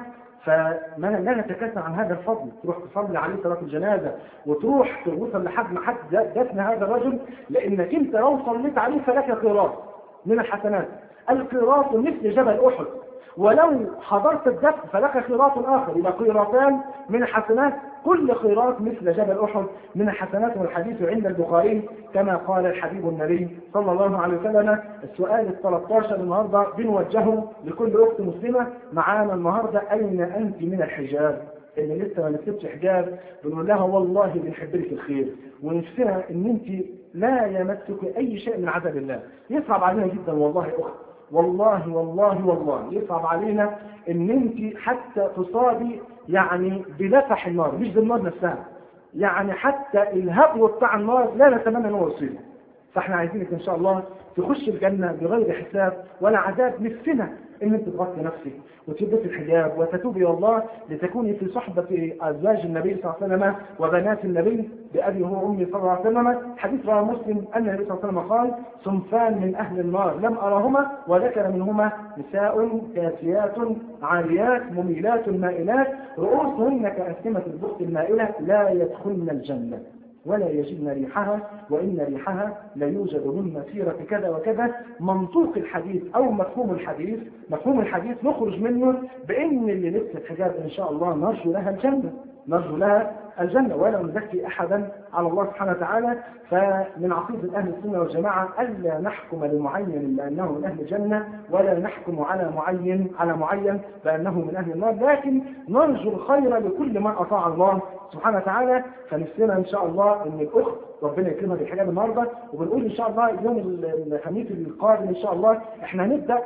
فما لا نتكاسل عن هذا الفضل تروح تصلي عليه صلاة الجنازة وتروح توصل لحد ما حد دفن هذا الرجل لأنك أنت لو صليت عليه فلك قيراط من الحسنات القيراط مثل جبل أحد ولو حضرت الدفن فلك قيراط آخر يبقى قيراطان من الحسنات كل قيراط مثل جبل أحد من الحسنات والحديث عند البخاري كما قال الحبيب النبي صلى الله عليه وسلم السؤال ال 13 النهارده بنوجهه لكل أخت مسلمة معانا النهارده أين أنت من الحجاب؟ اللي لسه ما لبستش حجاب بنقول لها والله بنحب لك الخير ونفسنا ان انت لا يمسك اي شيء من عذاب الله يصعب علينا جدا والله اخت والله والله والله يصعب علينا ان انت حتى تصابي يعني بلفح النار مش بالنار نفسها يعني حتى الهبو بتاع النار لا نتمنى ان هو يصيبه فاحنا عايزينك ان شاء الله تخش الجنه بغير حساب ولا عذاب نفسنا ان انت تغطي نفسك وتلبسي الحجاب وتتوبي الى الله لتكوني في صحبه ازواج النبي صلى الله عليه وسلم وبنات النبي بابي هو امي صلى الله عليه وسلم حديث رواه مسلم ان النبي صلى الله عليه وسلم قال صنفان من اهل النار لم اراهما وذكر منهما نساء كاسيات عاريات مميلات مائلات رؤوسهن كاسمه البخت المائله لا يدخلن الجنه ولا يجدن ريحها وإن ريحها لا يوجد من مسيرة كذا وكذا منطوق الحديث أو مفهوم الحديث مفهوم الحديث نخرج منه بأن اللي لبست حجاب إن شاء الله نرجو لها الجنة نرجو لها الجنة ولا نزكي أحدا على الله سبحانه وتعالى فمن عقيدة أهل السنة والجماعة ألا نحكم لمعين بأنه من أهل الجنة ولا نحكم على معين على معين بأنه من أهل النار لكن نرجو الخير لكل من أطاع الله سبحانه وتعالى فنفسنا إن شاء الله أن الأخت ربنا يكرمها بالحجاب النهارده وبنقول إن شاء الله يوم الخميس القادم إن شاء الله إحنا هنبدأ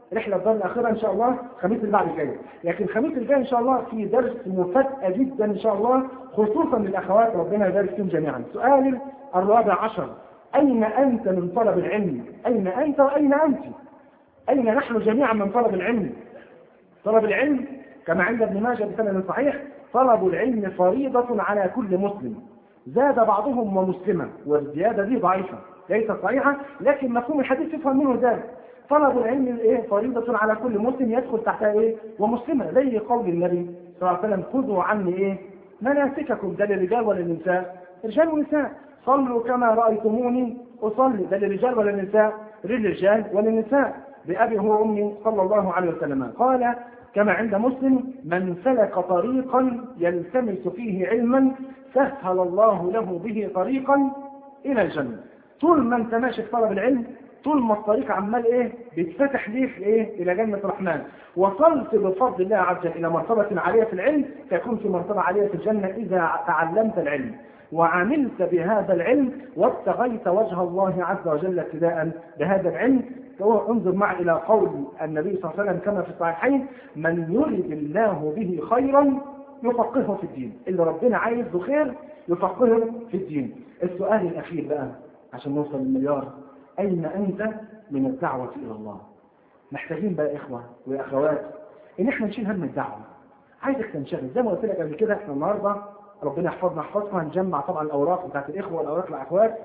رحلة الدار الأخيرة إن شاء الله الخميس اللي بعد الجاي لكن الخميس الجاي إن شاء الله في درس مفاجأة جدا إن شاء الله خصوصا للأخوات ربنا يبارك فيهم جميعا سؤال الرابع عشر أين أنت من طلب العلم أين أنت وأين أنت أين نحن جميعا من طلب العلم طلب العلم كما عند ابن ماجه بسند صحيح طلب العلم فريضة على كل مسلم زاد بعضهم ومسلما والزيادة دي ضعيفة ليست صحيحة لكن مفهوم الحديث يفهم منه ذلك طلب العلم ايه فريضة على كل مسلم يدخل تحتها ايه ومسلمة زي قول النبي صلى الله عليه وسلم خذوا عني ايه مناسككم ده للرجال ولا للنساء رجال ونساء صلوا كما رأيتموني أصلي ده للرجال ولا للنساء للرجال وللنساء بأبي هو أمي صلى الله عليه وسلم قال كما عند مسلم من سلك طريقا يلتمس فيه علما سهل الله له به طريقا إلى الجنة طول ما انت ماشي في طلب العلم طول ما الطريق عمال ايه بيتفتح ليك ايه الى جنة الرحمن وصلت بفضل الله عز وجل الى مرتبة عالية في العلم تكون في مرتبة عالية في الجنة اذا تعلمت العلم وعملت بهذا العلم وابتغيت وجه الله عز وجل ابتداء بهذا العلم انظر معي الى قول النبي صلى الله عليه وسلم كما في الصحيحين من يرد الله به خيرا يفقهه في الدين اللي ربنا عايز له خير يفقهه في الدين السؤال الاخير بقى عشان نوصل للمليار أين أنت من الدعوة إلى الله محتاجين بقى يا إخوة ويا أخوات إن إحنا نشيل هم الدعوة عايزك تنشغل زي ما قلت لك قبل كده إحنا النهاردة ربنا يحفظنا يحفظنا هنجمع طبعا الأوراق بتاعت الإخوة والأوراق الأخوات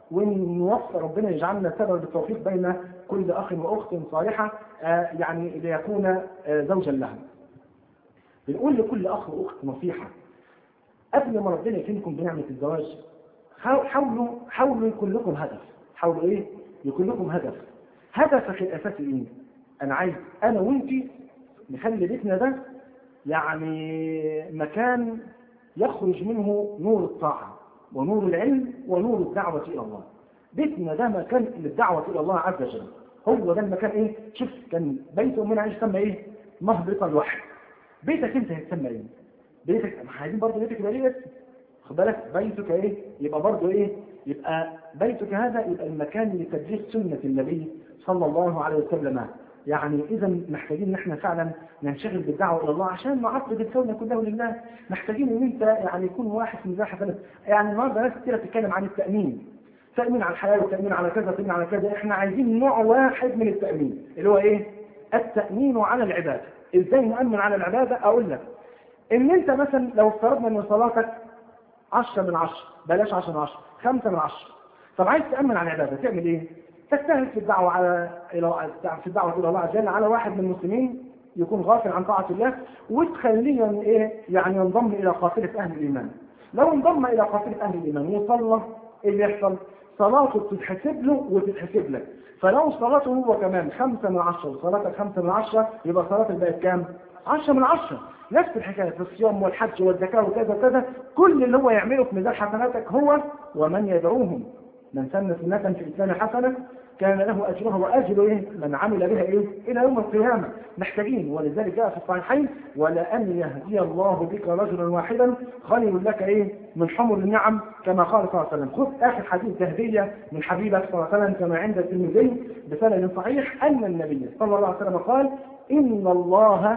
ونوفق ربنا يجعلنا سبب بالتوفيق بين كل أخ وأخت صالحة آه يعني ليكون آه زوجا لها بنقول لكل أخ وأخت نصيحة قبل ما ربنا يكرمكم بنعمة الزواج حاولوا حاولوا يكون لكم هدف حاولوا ايه يكون لكم هدف هدفك الاساسي ايه انا عايز انا وانت نخلي بيتنا ده يعني مكان يخرج منه نور الطاعة ونور العلم ونور الدعوة إلى الله بيتنا ده مكان للدعوة إلى الله عز وجل هو ده المكان إيه شوف كان بيت أمنا عايش يسمى إيه مهبط الوحي بيتك أنت هيتسمى إيه بيتك عايزين برضه بيتك يبقى ليه اسم خد بالك بيتك ايه يبقى برضه ايه يبقى بيتك هذا يبقى المكان لتبليغ سنة النبي صلى الله عليه وسلم يعني اذا محتاجين ان احنا فعلا ننشغل بالدعوه الى الله عشان نعقد الكون كله لله محتاجين ان انت يعني يكون واحد من ذا حسنات يعني النهارده ناس كتير بتتكلم عن التامين تامين على الحياه وتامين على كذا تامين على كذا احنا عايزين نوع واحد من التامين اللي هو ايه التامين على العباده ازاي نامن على العباده اقول لك ان انت مثلا لو افترضنا ان صلاتك 10 من 10 بلاش 10 من 10 5 من 10 طب عايز تامن على العباده تعمل ايه تجتهد في الدعوه على الى في الدعوه الى الله عز وجل على واحد من المسلمين يكون غافل عن طاعه الله وتخليه ايه يعني ينضم الى قافله اهل الايمان لو انضم الى قافله اهل الايمان وصلى ايه اللي يحصل صلاته بتتحسب له وتتحسب لك فلو صلاته هو كمان خمسة من عشرة وصلاتك خمسة من عشرة يبقى صلاتك بقت كام؟ عشرة من عشرة نفس الحكاية في الصيام والحج والزكاة وكذا وكذا كل اللي هو يعمله في ميزان حسناتك هو ومن يدعوهم من سن سنة في الإسلام حسنة كان له أجرها وأجر إيه؟ من عمل بها إيه؟ إلى يوم القيامة محتاجين ولذلك جاء في الصحيحين ولأن يهدي الله بك رجلا واحدا خير لك إيه؟ من حمر النعم كما قال صلى الله عليه وسلم خذ آخر حديث تهدية من حبيبك صلى الله عليه وسلم كما عند الترمذي بسند صحيح أن النبي صلى الله عليه وسلم قال إن الله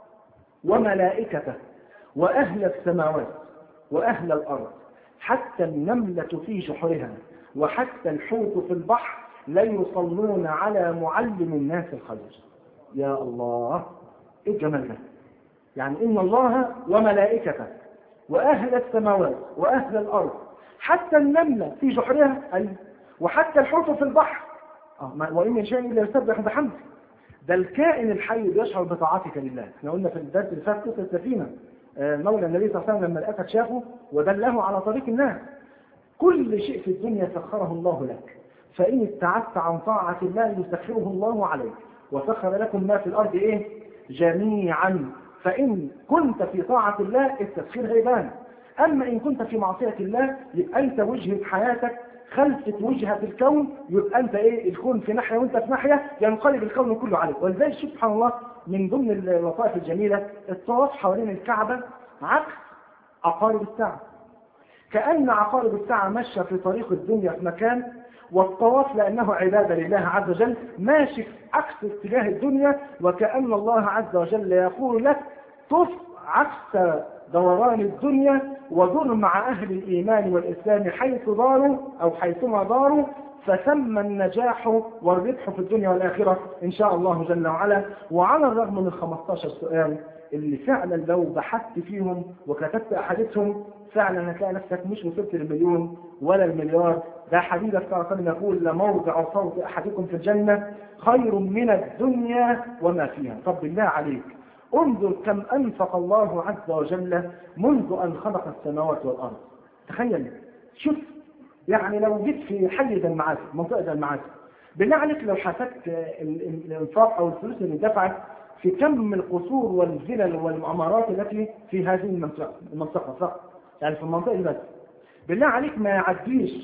وملائكته وأهل السماوات وأهل الأرض حتى النملة في جحرها وحتى الحوت في البحر ليصلون على معلم الناس الخير يا الله ايه الجمال ده يعني ان الله وملائكته واهل السماوات واهل الارض حتى النمله في جحرها أي وحتى الحوت في البحر آه وان من شيء الا يسبح بحمده ده الكائن الحي بيشعر بطاعتك لله احنا قلنا في الدرس اللي فات قصه السفينه مولى النبي صلى الله عليه وسلم لما الاسد شافه ودله على طريق الناس كل شيء في الدنيا سخره الله لك فإن ابتعدت عن طاعة الله يسخره الله عليك وسخر لكم ما في الأرض إيه جميعا فإن كنت في طاعة الله التسخير هيبان أما إن كنت في معصية الله يبقى أنت وجهة حياتك خلفة وجهة الكون يبقى أنت إيه الكون في ناحية وأنت في ناحية ينقلب الكون كله عليك ولذلك سبحان الله من ضمن اللطائف الجميلة الطواف حوالين الكعبة عكس عقارب الساعة كأن عقارب الساعة ماشية في طريق الدنيا في مكان والطواف لأنه عبادة لله عز وجل ماشي في عكس اتجاه الدنيا وكأن الله عز وجل يقول لك طف عكس دوران الدنيا ودور مع أهل الإيمان والإسلام حيث داروا أو حيثما داروا فثم النجاح والربح في الدنيا والآخرة إن شاء الله جل وعلا وعلى الرغم من 15 سؤال اللي فعلا لو بحثت فيهم وكتبت أحاديثهم فعلا هتلاقي نفسك مش وصلت للمليون ولا المليار ده حبيبك صلى الله عليه وسلم يقول لموضع صوت أحدكم في الجنة خير من الدنيا وما فيها طب بالله عليك انظر كم أنفق الله عز وجل منذ أن خلق السماوات والأرض تخيل شوف يعني لو جيت في حي المعاسي منطقة المعاسي بالله عليك لو حسبت الانفاق او الفلوس اللي دفعت في كم القصور والفلل والعمارات التي في هذه المنطقة المنطقة فقط يعني في المنطقة دي بس بالله عليك ما يعديش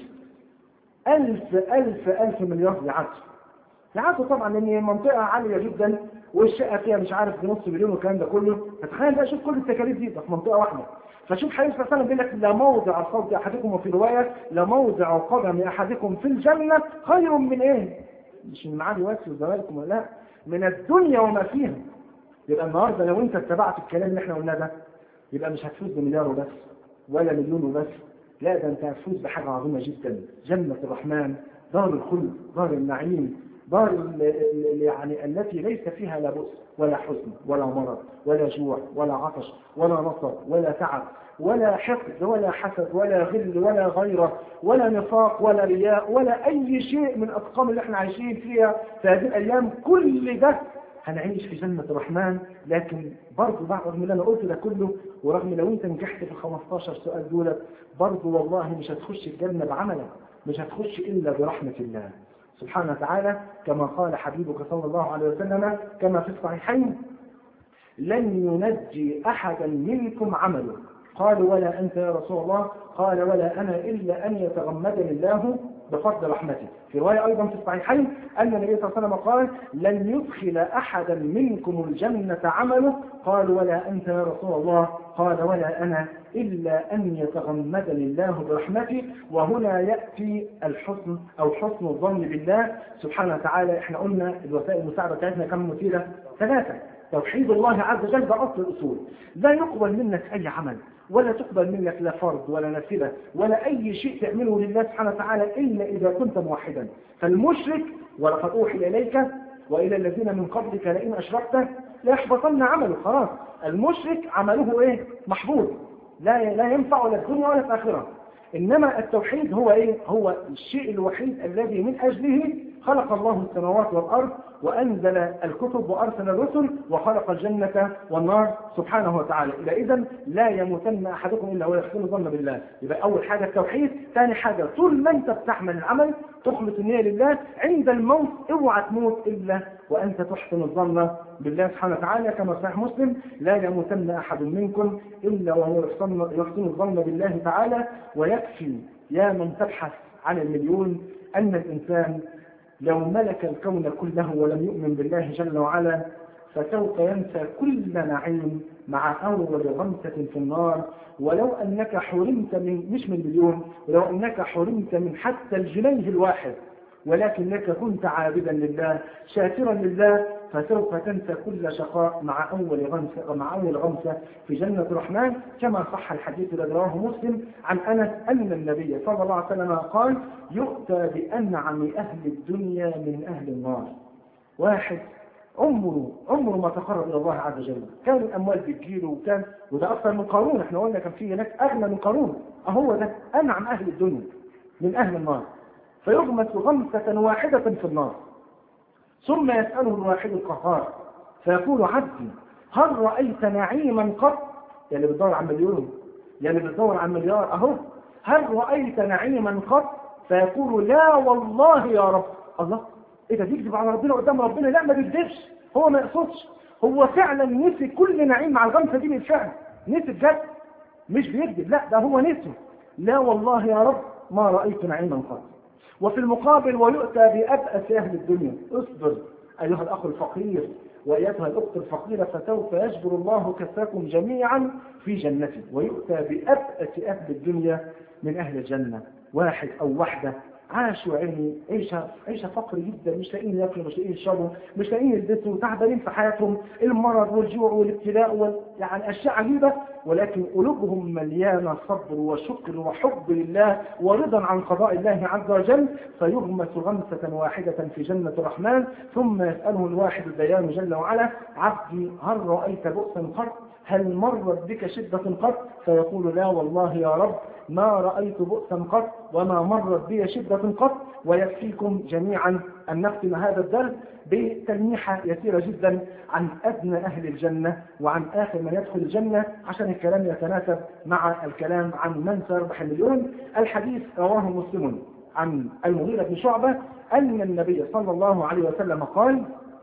ألف ألف ألف مليار يعدي يعدي طبعا لأن هي منطقة عالية جدا والشقة فيها مش عارف بنص مليون والكلام ده كله فتخيل بقى شوف كل التكاليف دي ده في منطقة واحدة فشوف حديث صلى الله عليه وسلم بيقول لك لموضع صوت احدكم وفي روايه لموضع قدم احدكم في الجنه خير من ايه؟ مش من معالي واسع وزوالكم لا من الدنيا وما فيها يبقى النهارده لو انت اتبعت الكلام اللي احنا قلناه ده يبقى مش هتفوز بمليار وبس ولا مليون وبس لا ده انت هتفوز بحاجه عظيمه جدا جنه الرحمن دار الخلد دار النعيم دار يعني التي ليس فيها لا بؤس ولا حزن ولا مرض ولا جوع ولا عطش ولا نصر ولا تعب ولا حقد ولا حسد ولا غل ولا غيرة ولا نفاق ولا رياء ولا أي شيء من الأطقام اللي احنا عايشين فيها في هذه الأيام كل ده هنعيش في جنة الرحمن لكن برضه بعد رغم اللي أنا قلت ده كله ورغم لو أنت نجحت في ال 15 سؤال دول برضه والله مش هتخش الجنة بعملك مش هتخش إلا برحمة الله سبحانه وتعالى كما قال حبيبك صلى الله عليه وسلم كما في الصحيحين لن ينجي أحدا منكم عمله قال ولا أنت يا رسول الله قال ولا أنا إلا أن يتغمدني الله بفضل رحمته في رواية أيضا في الصحيحين أن النبي صلى الله عليه وسلم قال لن يدخل أحدا منكم الجنة عمله قال ولا أنت يا رسول الله قال ولا أنا إلا أن يتغمدني الله برحمته وهنا يأتي الحسن أو حسن الظن بالله سبحانه وتعالى احنا قلنا الوسائل المساعدة بتاعتنا كم مثيرة ثلاثة توحيد الله عز وجل ده أصل الأصول لا يقبل منك أي عمل ولا تقبل منك لا فرض ولا نافلة ولا أي شيء تعمله لله سبحانه وتعالى إلا إذا كنت موحدا فالمشرك ولقد أوحي إليك وإلى الذين من قبلك لئن أشركت ليحبطن عمله خلاص المشرك عمله إيه محبوط لا لا ينفع ولا الدنيا ولا الآخرة إنما التوحيد هو إيه هو الشيء الوحيد الذي من أجله خلق الله السماوات والأرض وأنزل الكتب وأرسل الرسل وخلق الجنة والنار سبحانه وتعالى إلى إذن لا يموتن أحدكم إلا ويحسن الظن بالله يبقى أول حاجة التوحيد ثاني حاجة طول ما أنت بتعمل العمل تخلص النية لله عند الموت اوعى تموت إلا وأنت تحسن الظن بالله سبحانه وتعالى كما صحيح مسلم لا يموتن أحد منكم إلا وهو يحسن, يحسن الظن بالله تعالى ويكفي يا من تبحث عن المليون أن الإنسان لو ملك الكون كله ولم يؤمن بالله جل وعلا فسوف ينسى كل نعيم مع أول غمسة في النار ولو أنك حرمت من مش من مليون ولو أنك حرمت من حتى الجنيه الواحد ولكنك كنت عابدا لله شاكرا لله فسوف تنسى كل شقاء مع أول غمسة مع أول غمسة في جنة الرحمن كما صح الحديث الذي رواه مسلم عن أنس أن النبي صلى الله عليه وسلم قال يؤتى بأنعم أهل الدنيا من أهل النار واحد عمره عمره ما تقرب الى الله عز وجل كان الاموال بتجيله وكان وده اكثر من قارون احنا قلنا كان في هناك اغنى من قارون اهو ده انعم اهل الدنيا من اهل النار فيغمس غمسة واحدة في النار ثم يسأله الواحد القهار فيقول عبدي هل رأيت نعيما قط يا اللي بتدور على مليون يا اللي بتدور على مليار اهو هل رأيت نعيما قط فيقول لا والله يا رب الله ايه ده بيكذب على ربنا قدام ربنا لا ما بيكذبش هو ما يقصدش هو فعلا نسي كل نعيم مع الغمسه دي بالفعل نسي بجد مش بيكذب لا ده هو نسي لا والله يا رب ما رايت نعيما قط وفي المقابل ويؤتى بأبأس أهل الدنيا اصبر أيها الأخ الفقير وأيتها الأخت الفقيرة فسوف يجبر الله كفاكم جميعا في جنته ويؤتى بأبأس أهل الدنيا من أهل الجنة واحد أو واحدة عاشوا عيني عيشة عيشة فقر جدا مش لاقيين ياكلوا مش لاقيين يشربوا مش لاقيين يلبسوا تعبانين في حياتهم المرض والجوع والابتلاء وال... يعني اشياء عجيبة ولكن قلوبهم مليانة صبر وشكر وحب لله ورضا عن قضاء الله عز وجل فيغمس غمسة واحدة في جنة الرحمن ثم يسأله الواحد الديان جل وعلا عبدي هل رأيت بؤسا قط هل مرت بك شدة قط فيقول لا والله يا رب ما رأيت بؤسا قط وما مرت بي شدة قط ويكفيكم جميعا أن نختم هذا الدرس بتلميحة يسيرة جدا عن أدنى أهل الجنة وعن آخر من يدخل الجنة عشان الكلام يتناسب مع الكلام عن من سيربح المليون الحديث رواه مسلم عن المغيرة بن شعبة أن النبي صلى الله عليه وسلم قال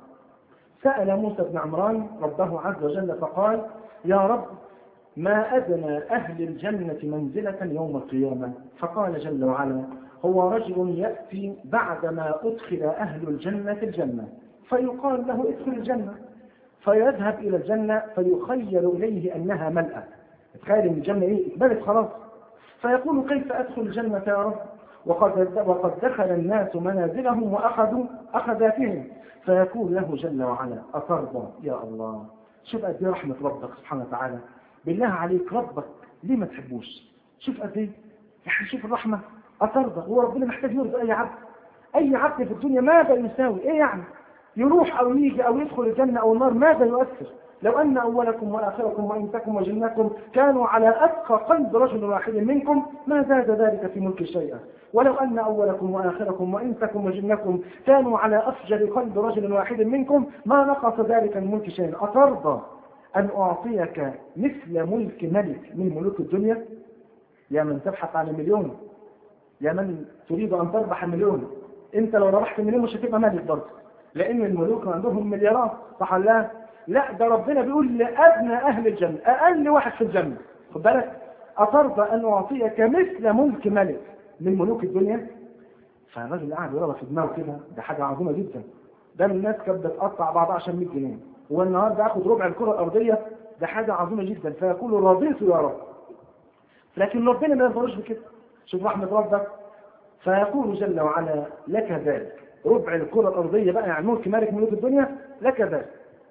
سأل موسى بن عمران ربه عز وجل فقال يا رب ما أدنى أهل الجنة منزلة يوم القيامة فقال جل وعلا هو رجل يأتي بعدما أدخل أهل الجنة الجنة فيقال له ادخل الجنة فيذهب إلى الجنة فيخيل إليه أنها ملأة تخيل أن الجنة إيه اتبلت خلاص فيقول كيف أدخل الجنة يا رب وقد, وقد دخل الناس منازلهم وأخذوا أخذاتهم فيقول له جل وعلا أترضى يا الله شوف قد ايه رحمة ربك سبحانه وتعالى بالله عليك ربك ليه ما تحبوش شوف قد ايه يعني شوف الرحمة أترضى هو ربنا محتاج يرضى أي عبد أي عبد في الدنيا ماذا يساوي إيه يعني يروح أو يجي أو يدخل الجنة أو النار ماذا يؤثر لو أن أولكم وآخركم وإنسكم وجنكم كانوا على أتقى قلب رجل واحد منكم ما زاد ذلك في ملك شيئا ولو أن أولكم وآخركم وإنسكم وجنكم كانوا على أفجر قلب رجل واحد منكم ما نقص ذلك من ملك شيئا أترضى أن أعطيك مثل ملك ملك من ملوك الدنيا يا من تبحث عن مليون يا من تريد أن تربح مليون أنت لو ربحت مليون مش هتبقى مالك برضه لأن الملوك عندهم مليارات صح لا لا ده ربنا بيقول لأدنى أهل الجنة أقل واحد في الجنة خد بالك أترضى أن أعطيك مثل ملك ملك من ملوك الدنيا فالراجل قاعد يرى في دماغه كده ده حاجة عظيمة جدا ده الناس كانت بتقطع بعضها عشان 100 جنيه هو النهارده اخد ربع الكرة الأرضية ده حاجة عظيمة جدا فيقول رضيت يا رب لكن ربنا ما يظهرش بكده شوف رحمة ربك فيقول جل وعلا لك ذلك ربع الكرة الأرضية بقى يعني ملك مالك ملوك الدنيا لك ذلك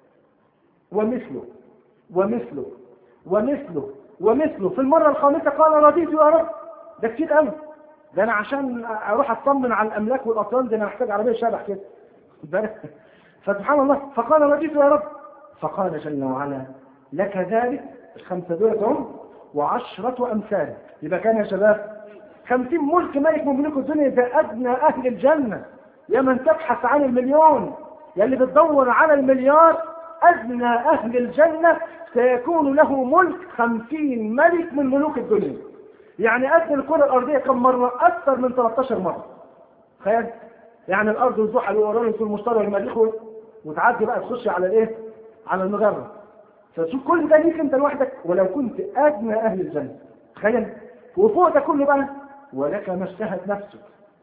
ومثله ومثله ومثله ومثله في المرة الخامسة قال رضيت يا رب ده كتير قوي ده انا عشان اروح اطمن على الاملاك والاطيان ده انا محتاج عربيه شبح كده فسبحان الله فقال رضيت يا رب فقال جل وعلا لك ذلك الخمسه دول هم وعشرة امثال يبقى كان يا شباب خمسين ملك ملك من ملوك الدنيا ده ادنى اهل الجنه يا من تبحث عن المليون يا اللي بتدور على المليار ادنى اهل الجنه سيكون له ملك خمسين ملك من ملوك الدنيا يعني قد الكرة الأرضية كم مرة أكثر من 13 مرة تخيل يعني الأرض والزحل والأورانوس والمشتري والمريخ وتعدي بقى تخش على الإيه؟ على المجرة فشوف كل ده ليك أنت لوحدك ولو كنت أدنى أهل الجنة تخيل وفوق ده كله بقى ولك ما اشتهت نفسك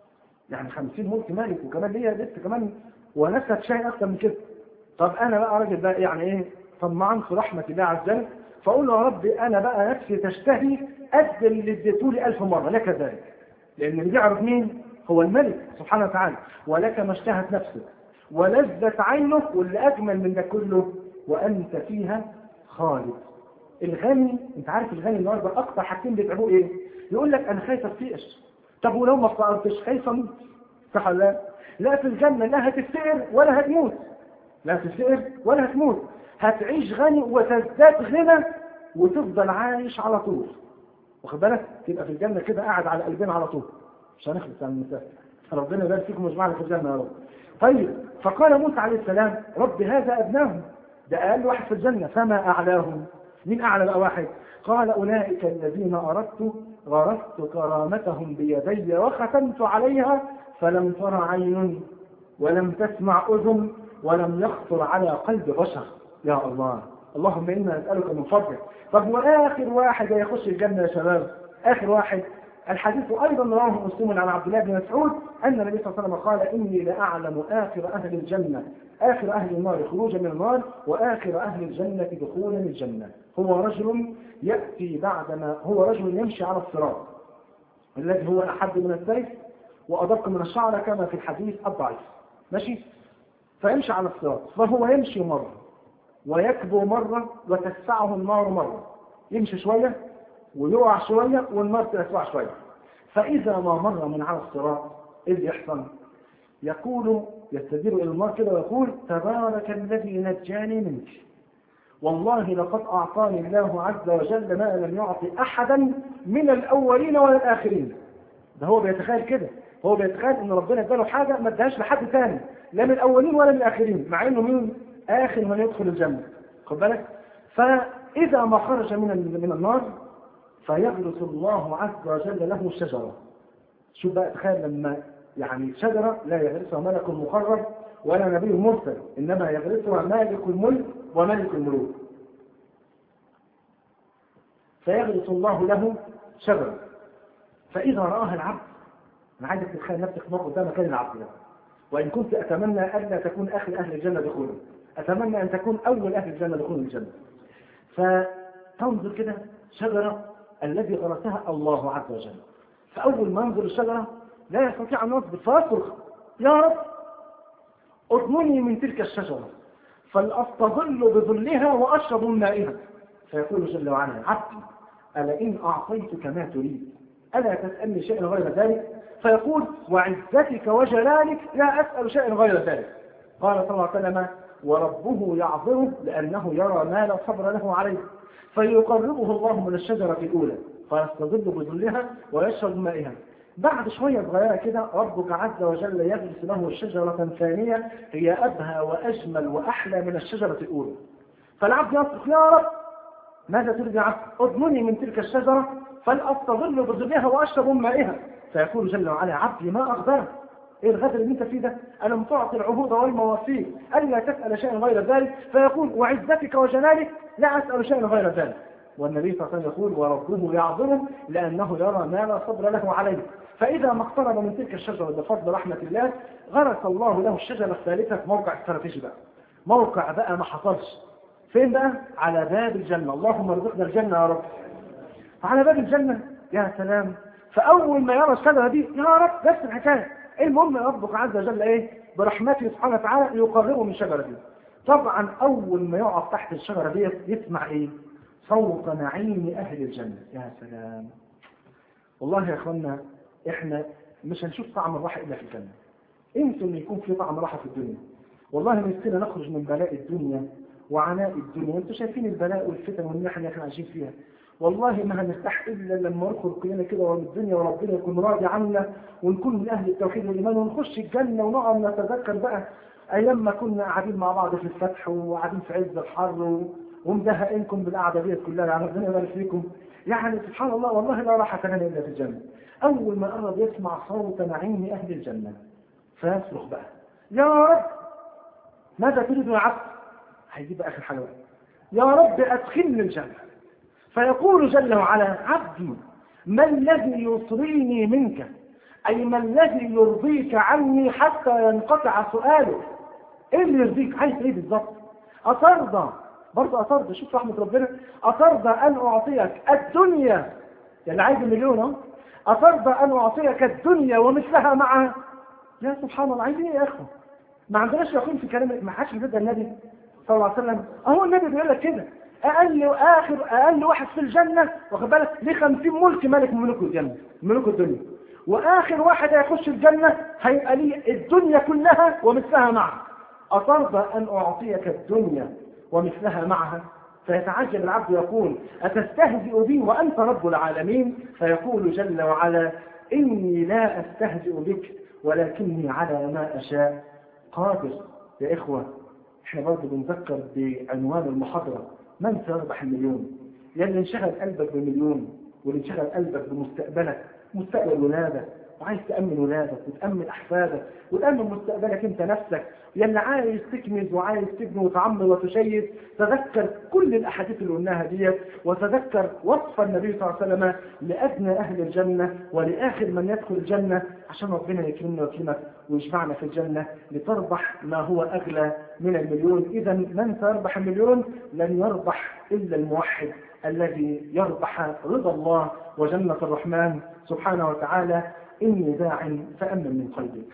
يعني 50 ملك مالك وكمان ليا لسه كمان ونفسك شيء أكثر من كده طب أنا بقى راجل بقى يعني إيه طمعان في رحمة الله عز وجل فأقول له يا رب أنا بقى نفسي تشتهي قد اللي اديتولي ألف مرة لك ذلك لأن اللي بيعرف مين هو الملك سبحانه وتعالى ولك ما اشتهت نفسك ولذت عينك واللي أجمل من ده كله وأنت فيها خالد الغني أنت عارف الغني النهارده أكتر حاجتين بيتعبوه إيه؟ يقول لك أنا خايف أفتقش طب ولو ما افتقرتش خايف أموت صح ولا لا؟ لا في الجنة لا هتفتقر ولا هتموت لا هتفتقر ولا هتموت هتعيش غني وتزداد غنى وتفضل عايش على طول واخد بالك تبقى في الجنة كده قاعد على قلبنا على طول مش هنخلص عن المسافة ربنا يبارك فيكم ويجمعنا في الجنة يا رب طيب فقال موسى عليه السلام رب هذا أدناهم ده أقل واحد في الجنة فما أعلاهم مين أعلى بقى واحد قال أولئك الذين أردت غرست كرامتهم بيدي وختمت عليها فلم تر عين ولم تسمع أذن ولم يخطر على قلب بشر يا الله اللهم إنا نسألك من فضلك طب وآخر واحد يخش الجنة يا شباب آخر واحد الحديث أيضا رواه مسلم عن عبد الله بن مسعود أن النبي صلى الله عليه وسلم قال إني لأعلم آخر أهل الجنة آخر أهل النار خروجا من النار وآخر أهل الجنة دخولا الجنة هو رجل يأتي بعدما هو رجل يمشي على الصراط الذي هو أحد من السيف وأدق من الشعر كما في الحديث الضعيف ماشي فيمشي على الصراط فهو يمشي مرة ويكبو مرة وتسعه النار مرة يمشي شوية ويقع شوية والنار تسوع شوية فإذا ما مر من على الصراط إيه اللي يحصل يقول يستدير إلى النار كده ويقول تبارك الذي نجاني منك والله لقد أعطاني الله عز وجل ما لم يعطي أحدا من الأولين ولا الآخرين ده هو بيتخيل كده هو بيتخيل ان ربنا اداله حاجه ما اداهاش لحد ثاني لا من الاولين ولا من الاخرين مع انه مين اخر من يدخل الجنه خد بالك فاذا ما خرج من من النار فيغرس الله عز وجل له شجره شوف بقى تخيل لما يعني شجره لا يغرسها ملك مقرب ولا نبي مرسل انما يغرسها مالك الملك وملك الملوك فيغرس الله له شجره فاذا راها العبد انا عايزك تتخيل نفسك في موقف ده مكان العبد ده وان كنت اتمنى الا تكون اخر اهل الجنه دخولا اتمنى ان تكون اول اهل الجنه دخولا الجنه فتنظر كده شجره الذي غرسها الله عز وجل فاول ما ينظر الشجره لا يستطيع ان يصبر فيصرخ يا رب اضمني من تلك الشجره فلاستظل بظلها واشرب من مائها فيقول جل وعلا عبدي الا ان اعطيتك ما تريد الا تسالني شيئا غير ذلك فيقول وعزتك وجلالك لا أسأل شيئا غير ذلك قال صلى الله عليه وسلم وربه يعذره لأنه يرى ما لا صبر له عليه فيقربه الله من الشجرة الأولى فيستظل بظلها ويشرب مائها بعد شوية صغيرة كده ربك عز وجل يجلس له شجرة ثانية هي أبهى وأجمل وأحلى من الشجرة الأولى فالعبد يصرخ يا رب ماذا تريد يا عبد اضمني من تلك الشجرة فلأستظل بظلها وأشرب من مائها فيقول جل وعلا عبدي ما أغدرك ايه الغدر اللي انت فيه ده ألم تعطي العهود والمواثيق ألا تسأل شيئا غير ذلك فيقول وعزتك وجلالك لا أسأل شيئا غير ذلك والنبي صلى الله عليه وسلم يقول وربه يعظمه لأنه يرى ما لا صبر له عليه فإذا ما اقترب من تلك الشجرة بفضل رحمة الله غرس الله له الشجرة الثالثة في موقع استراتيجي بقى موقع بقى ما حصلش فين بقى على باب الجنة اللهم ارزقنا الجنة يا رب على باب الجنة يا سلام فأول ما يرى الشجرة دي يا رب نفس الحكاية المهم ربك عز وجل ايه برحمته سبحانه وتعالى يقربه من الشجرة دي طبعا أول ما يقف تحت الشجرة دي يسمع ايه صوت نعيم أهل الجنة يا سلام والله يا اخوانا احنا مش هنشوف طعم الراحة إلا في الجنة انسوا ان يكون في طعم راحة في الدنيا والله نفسنا نخرج من بلاء الدنيا وعناء الدنيا انتوا شايفين البلاء والفتن والمحن اللي احنا عايشين فيها والله ما هنرتاح الا لما ندخل كلنا كده ورا الدنيا وربنا يكون راضي عنا ونكون من اهل التوحيد والايمان ونخش الجنه ونقعد نتذكر بقى ايام ما كنا قاعدين مع بعض في الفتح وقاعدين في عز الحر ومزهقينكم بالقعده ديت كلها يعني ربنا يبارك فيكم يعني سبحان الله والله لا راحه لنا الا في الجنه اول ما قرب يسمع صوت نعيم اهل الجنه فيصرخ بقى يا رب ماذا تريد يا عبد هيجيب اخر حاجه بقى يا رب ادخلني الجنه فيقول جل وعلا عبدي ما الذي يصريني منك أي ما الذي يرضيك عني حتى ينقطع سؤاله ايه اللي يرضيك عايز ايه بالظبط أترضى برضه أترضى شوف رحمة ربنا أترضى أن أعطيك الدنيا يعني عايز مليون اهو أترضى أن أعطيك الدنيا ومثلها معها يا سبحان الله عايزين ايه يا اخوة ما عندناش يقين في كلام ما حدش بيصدق النبي صلى الله عليه وسلم اهو النبي بيقول لك كده اقل واخر اقل واحد في الجنه واخد بالك ليه 50 ملك ملك من ملوك الجنه ملوك الدنيا واخر واحد هيخش الجنه هيبقى ليه الدنيا كلها ومثلها معها اترضى ان اعطيك الدنيا ومثلها معها فيتعجب العبد يقول أتستهزئ بي وأنت رب العالمين فيقول جل وعلا إني لا أستهزئ بك ولكني على ما أشاء قادر يا إخوة احنا برضه بنذكر بعنوان المحاضرة من سيربح المليون يلي انشغل قلبك بمليون واللي انشغل قلبك بمستقبلك مستقبل ولادك وعايز تأمن ولادك وتأمن أحفادك وتأمن مستقبلك أنت نفسك يلي عايز تكنز وعايز تبني وتعمر وتشيد تذكر كل الأحاديث اللي قلناها ديت وتذكر وصف النبي صلى الله عليه وسلم لأدنى أهل الجنة ولآخر من يدخل الجنة عشان ربنا يكرمنا ويكرمك ويجمعنا في الجنة لتربح ما هو أغلى من المليون إذا من سيربح المليون لن يربح إلا الموحد الذي يربح رضا الله وجنة الرحمن سبحانه وتعالى إني داع فأمن من قلبك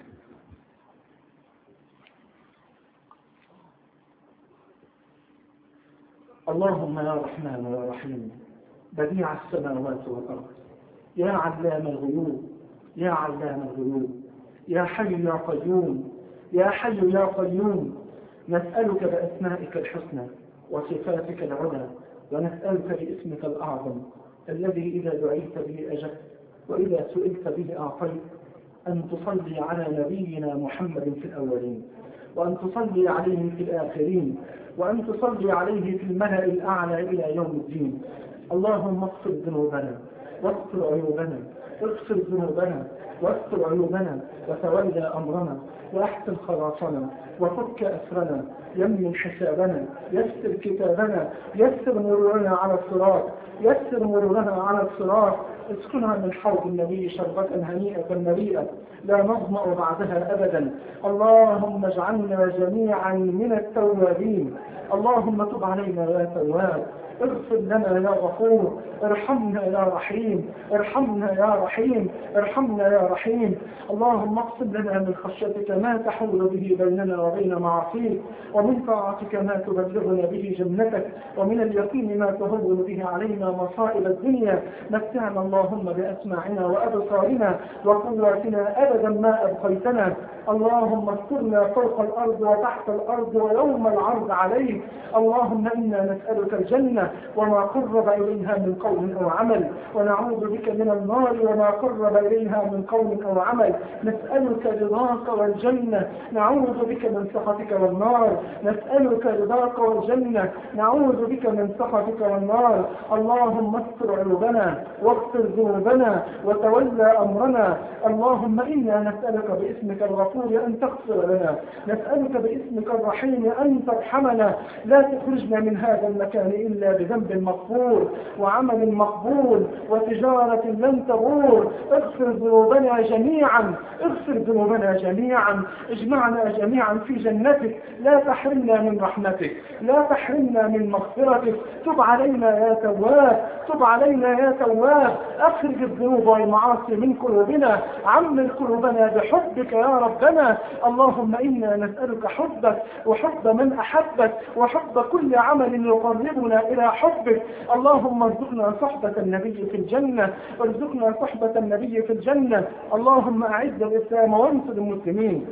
اللهم يا رحمن يا رحيم بديع السماوات والأرض يا علام الغيوب يا علام الغيوب يا حي يا قيوم يا حي يا قيوم نسألك بأسمائك الحسنى وصفاتك العلى ونسألك باسمك الأعظم الذي إذا دعيت به أجبت وإذا سئلت به أعطيت أن تصلي على نبينا محمد في الأولين وأن تصلي عليه في الآخرين وأن تصلي عليه في الملأ الأعلى إلى يوم الدين اللهم اغفر ذنوبنا واغفر عيوبنا اغفر ذنوبنا واستر عيوبنا وتولى أمرنا وأحسن خلاصنا وفك أسرنا يمن حسابنا يسر كتابنا يسر مرورنا على الصراط يسر مرورنا على الصراط اسكنها من حوض النبي شربة هنيئة مريئة لا نظمأ بعدها أبدا اللهم اجعلنا جميعا من التوابين اللهم تب علينا يا تواب اغفر لنا يا غفور ارحمنا يا رحيم ارحمنا يا رحيم ارحمنا يا رحيم اللهم اقسم لنا من خشيتك ما تحول به بيننا وبين معاصيك ومن طاعتك ما تبلغنا به جنتك ومن اليقين ما تهون به علينا مصائب الدنيا متعنا اللهم بأسماعنا وأبصارنا وقواتنا أبدا ما أبقيتنا اللهم استرنا فوق الأرض وتحت الأرض ويوم العرض عليك اللهم إنا نسألك الجنة وما قرب إليها من قول أو عمل ونعوذ بك من النار وما قرب إليها من قول أو عمل نسألك رضاك والجنة نعوذ بك من سخطك والنار نسألك رضاك والجنة نعوذ بك من سخطك والنار اللهم استر عيوبنا واغفر ذنوبنا وتولى أمرنا اللهم إنا نسألك باسمك الغفور أن تغفر لنا نسألك باسمك الرحيم أن ترحمنا لا تخرجنا من هذا المكان إلا بذنب مغفور وعمل مقبول وتجارة لن تبور اغفر ذنوبنا جميعا اغفر ذنوبنا جميعا اجمعنا جميعا في جنتك لا تحرمنا من رحمتك لا تحرمنا من مغفرتك تب علينا يا تواب تب علينا يا تواب اخرج الذنوب والمعاصي من قلوبنا عمل قلوبنا بحبك يا ربنا اللهم انا نسالك حبك وحب من احبك وحب كل عمل يقربنا الى حبك اللهم ارزقنا صحبة النبي في الجنة ارزقنا صحبة النبي في الجنة اللهم اعز الاسلام وانصر المسلمين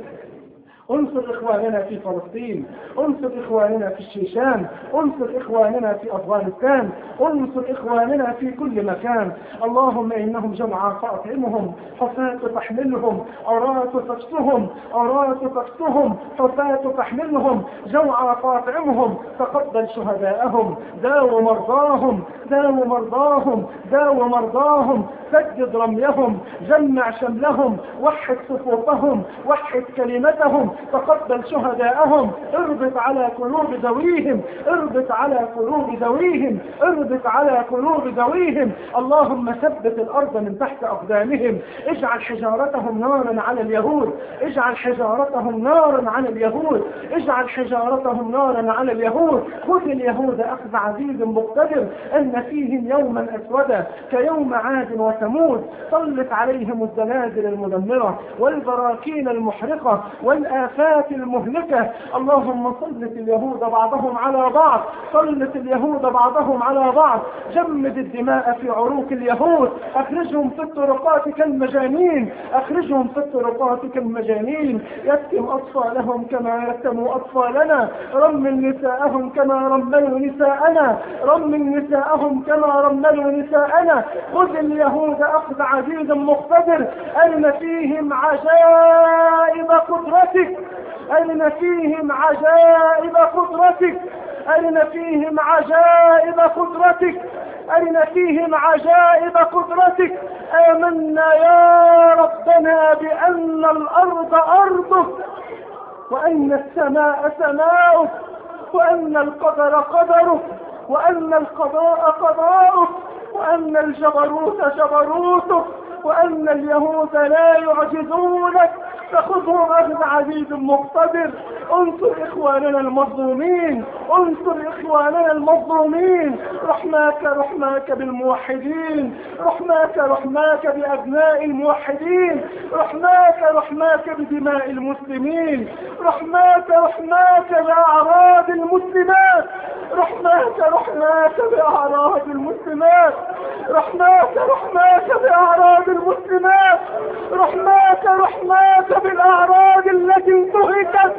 انصر اخواننا في فلسطين انصر اخواننا في الشيشان انصر اخواننا في افغانستان انصر اخواننا في كل مكان اللهم انهم جمعا فاطعمهم حفاة تحملهم عراة تكسهم عراة تكسهم حفاة تحملهم جوعا فاطعمهم تقبل شهداءهم داو مرضاهم داو مرضاهم داو مرضاهم سدد رميهم جمع شملهم وحد صفوفهم وحد كلمتهم تقبل شهداءهم اربط على قلوب ذويهم اربط على قلوب ذويهم اربط على قلوب ذويهم اللهم ثبت الارض من تحت اقدامهم اجعل حجارتهم نارا على اليهود اجعل حجارتهم نارا على اليهود اجعل حجارتهم نارا على اليهود خذ اليهود اخذ عزيز مقتدر ان فيهم يوما اسودا كيوم عاد وثمود سلط عليهم الزلازل المدمره والبراكين المحرقه والآ الآفات المهلكة اللهم سلط اليهود بعضهم على بعض سلط اليهود بعضهم على بعض جمد الدماء في عروق اليهود أخرجهم في الطرقات كالمجانين أخرجهم في الطرقات كالمجانين يتم أطفالهم كما يتموا أطفالنا رمل نساءهم كما رملوا نساءنا رمل نساءهم كما رملوا نساءنا خذ اليهود أخذ عزيز مقتدر أين فيهم عجائب قدرتك أين فيهم عجائب قدرتك أين فيهم عجائب قدرتك أين فيهم عجائب قدرتك آمنا يا ربنا بأن الأرض أرضك وأن السماء سماؤك وأن القدر قدرك وأن القضاء قضاؤك وأن الجبروت جبروتك وأن اليهود لا يعجزونك تأخذهم أخذ عزيز مقتدر انصر إخواننا المظلومين انصر إخواننا المظلومين رحماك رحماك بالموحدين رحماك رحماك بأبناء الموحدين رحماك رحماك بدماء المسلمين رحماك رحماك بأعراض المسلمات رحماك رحماك بأعراض المسلمات رحماك رحماك بأعراض المسلمات رحماك رحماك بالأعراض التي انتهكت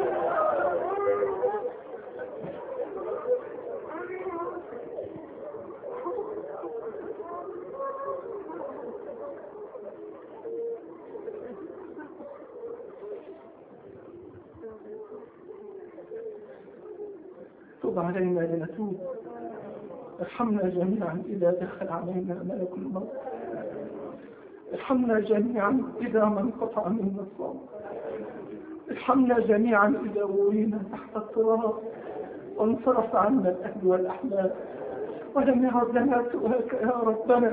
تب علينا لنتوب ارحمنا جميعا إذا دخل علينا ملك الموت ارحمنا جميعا إذا ما انقطع منا الصوم ارحمنا جميعا إذا وينا تحت التراب وانصرف عنا الأهل والأحباب ولم يعد لنا سواك يا ربنا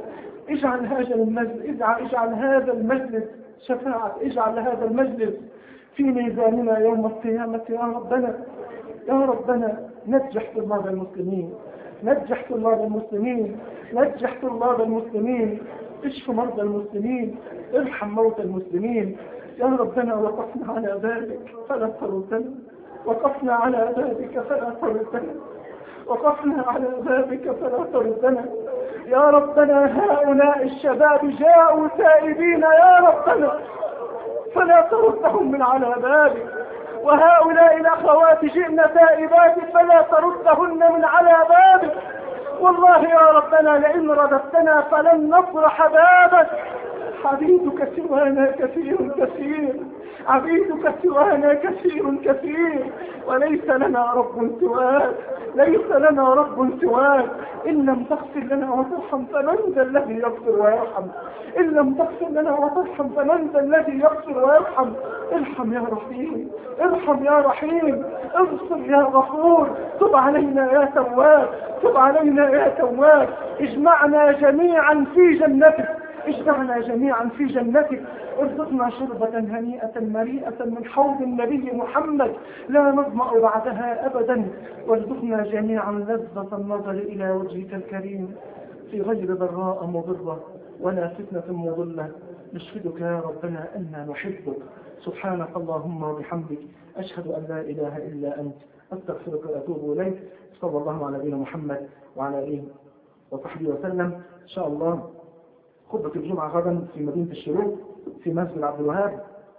اجعل هذا المجلس اجعل, اجعل هذا المجلس شفاعة اجعل هذا المجلس في ميزاننا يوم القيامة يا ربنا يا ربنا نجح طلاب المسلمين نجح طلاب المسلمين نجح طلاب المسلمين اشف مرضى المسلمين ارحم موتى المسلمين يا ربنا وقفنا على بابك فلا تردنا وقفنا على بابك فلا تردنا وقفنا على بابك فلا تردنا يا ربنا هؤلاء الشباب جاءوا تائبين يا ربنا فلا تردهم من على بابك وهؤلاء الأخوات جئن تائبات فلا تردهن من على بابك والله يا ربنا لئن رددتنا فلن نفرح بابك عبيدك سوانا كثير كثير عبيدك سوانا كثير كثير وليس لنا رب سواك ليس لنا رب سواك إن لم تغفر لنا وترحم فمن ذا الذي يغفر ويرحم إن لم تغفر لنا وترحم فمن ذا الذي يغفر ويرحم ارحم يا رحيم ارحم يا رحيم اغفر يا غفور تب علينا يا تواب تب علينا يا تواب اجمعنا جميعا في جنتك اجمعنا جميعا في جنتك ارزقنا شربة هنيئة مريئة من حوض النبي محمد لا نظمأ بعدها أبدا وارزقنا جميعا لذة النظر إلى وجهك الكريم في غير ضراء مضرة ولا فتنة مضلة نشهدك يا ربنا أنا نحبك سبحانك اللهم وبحمدك أشهد أن لا إله إلا أنت أستغفرك وأتوب إليك صلى الله على نبينا محمد وعلى آله وصحبه وسلم إن شاء الله خطبة الجمعة غدا في مدينة الشروق في مسجد عبد الوهاب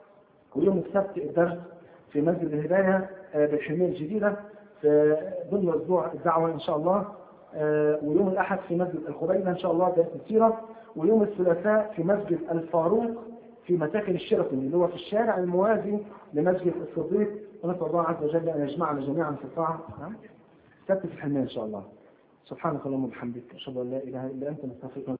ويوم السبت الدرس في مسجد الهداية بالحمية الجديدة في ضمن أسبوع الدعوة إن شاء الله ويوم الأحد في مسجد الخبيلة إن شاء الله درس السيرة ويوم الثلاثاء في مسجد الفاروق في مساكن الشيراتون اللي هو في الشارع الموازي لمسجد الصديق ونسأل الله عز وجل أن يجمعنا جميعا في الطاعة سبت في الحمية إن شاء الله سبحانك اللهم وبحمدك أشهد أن لا إله إلا أنت نستغفرك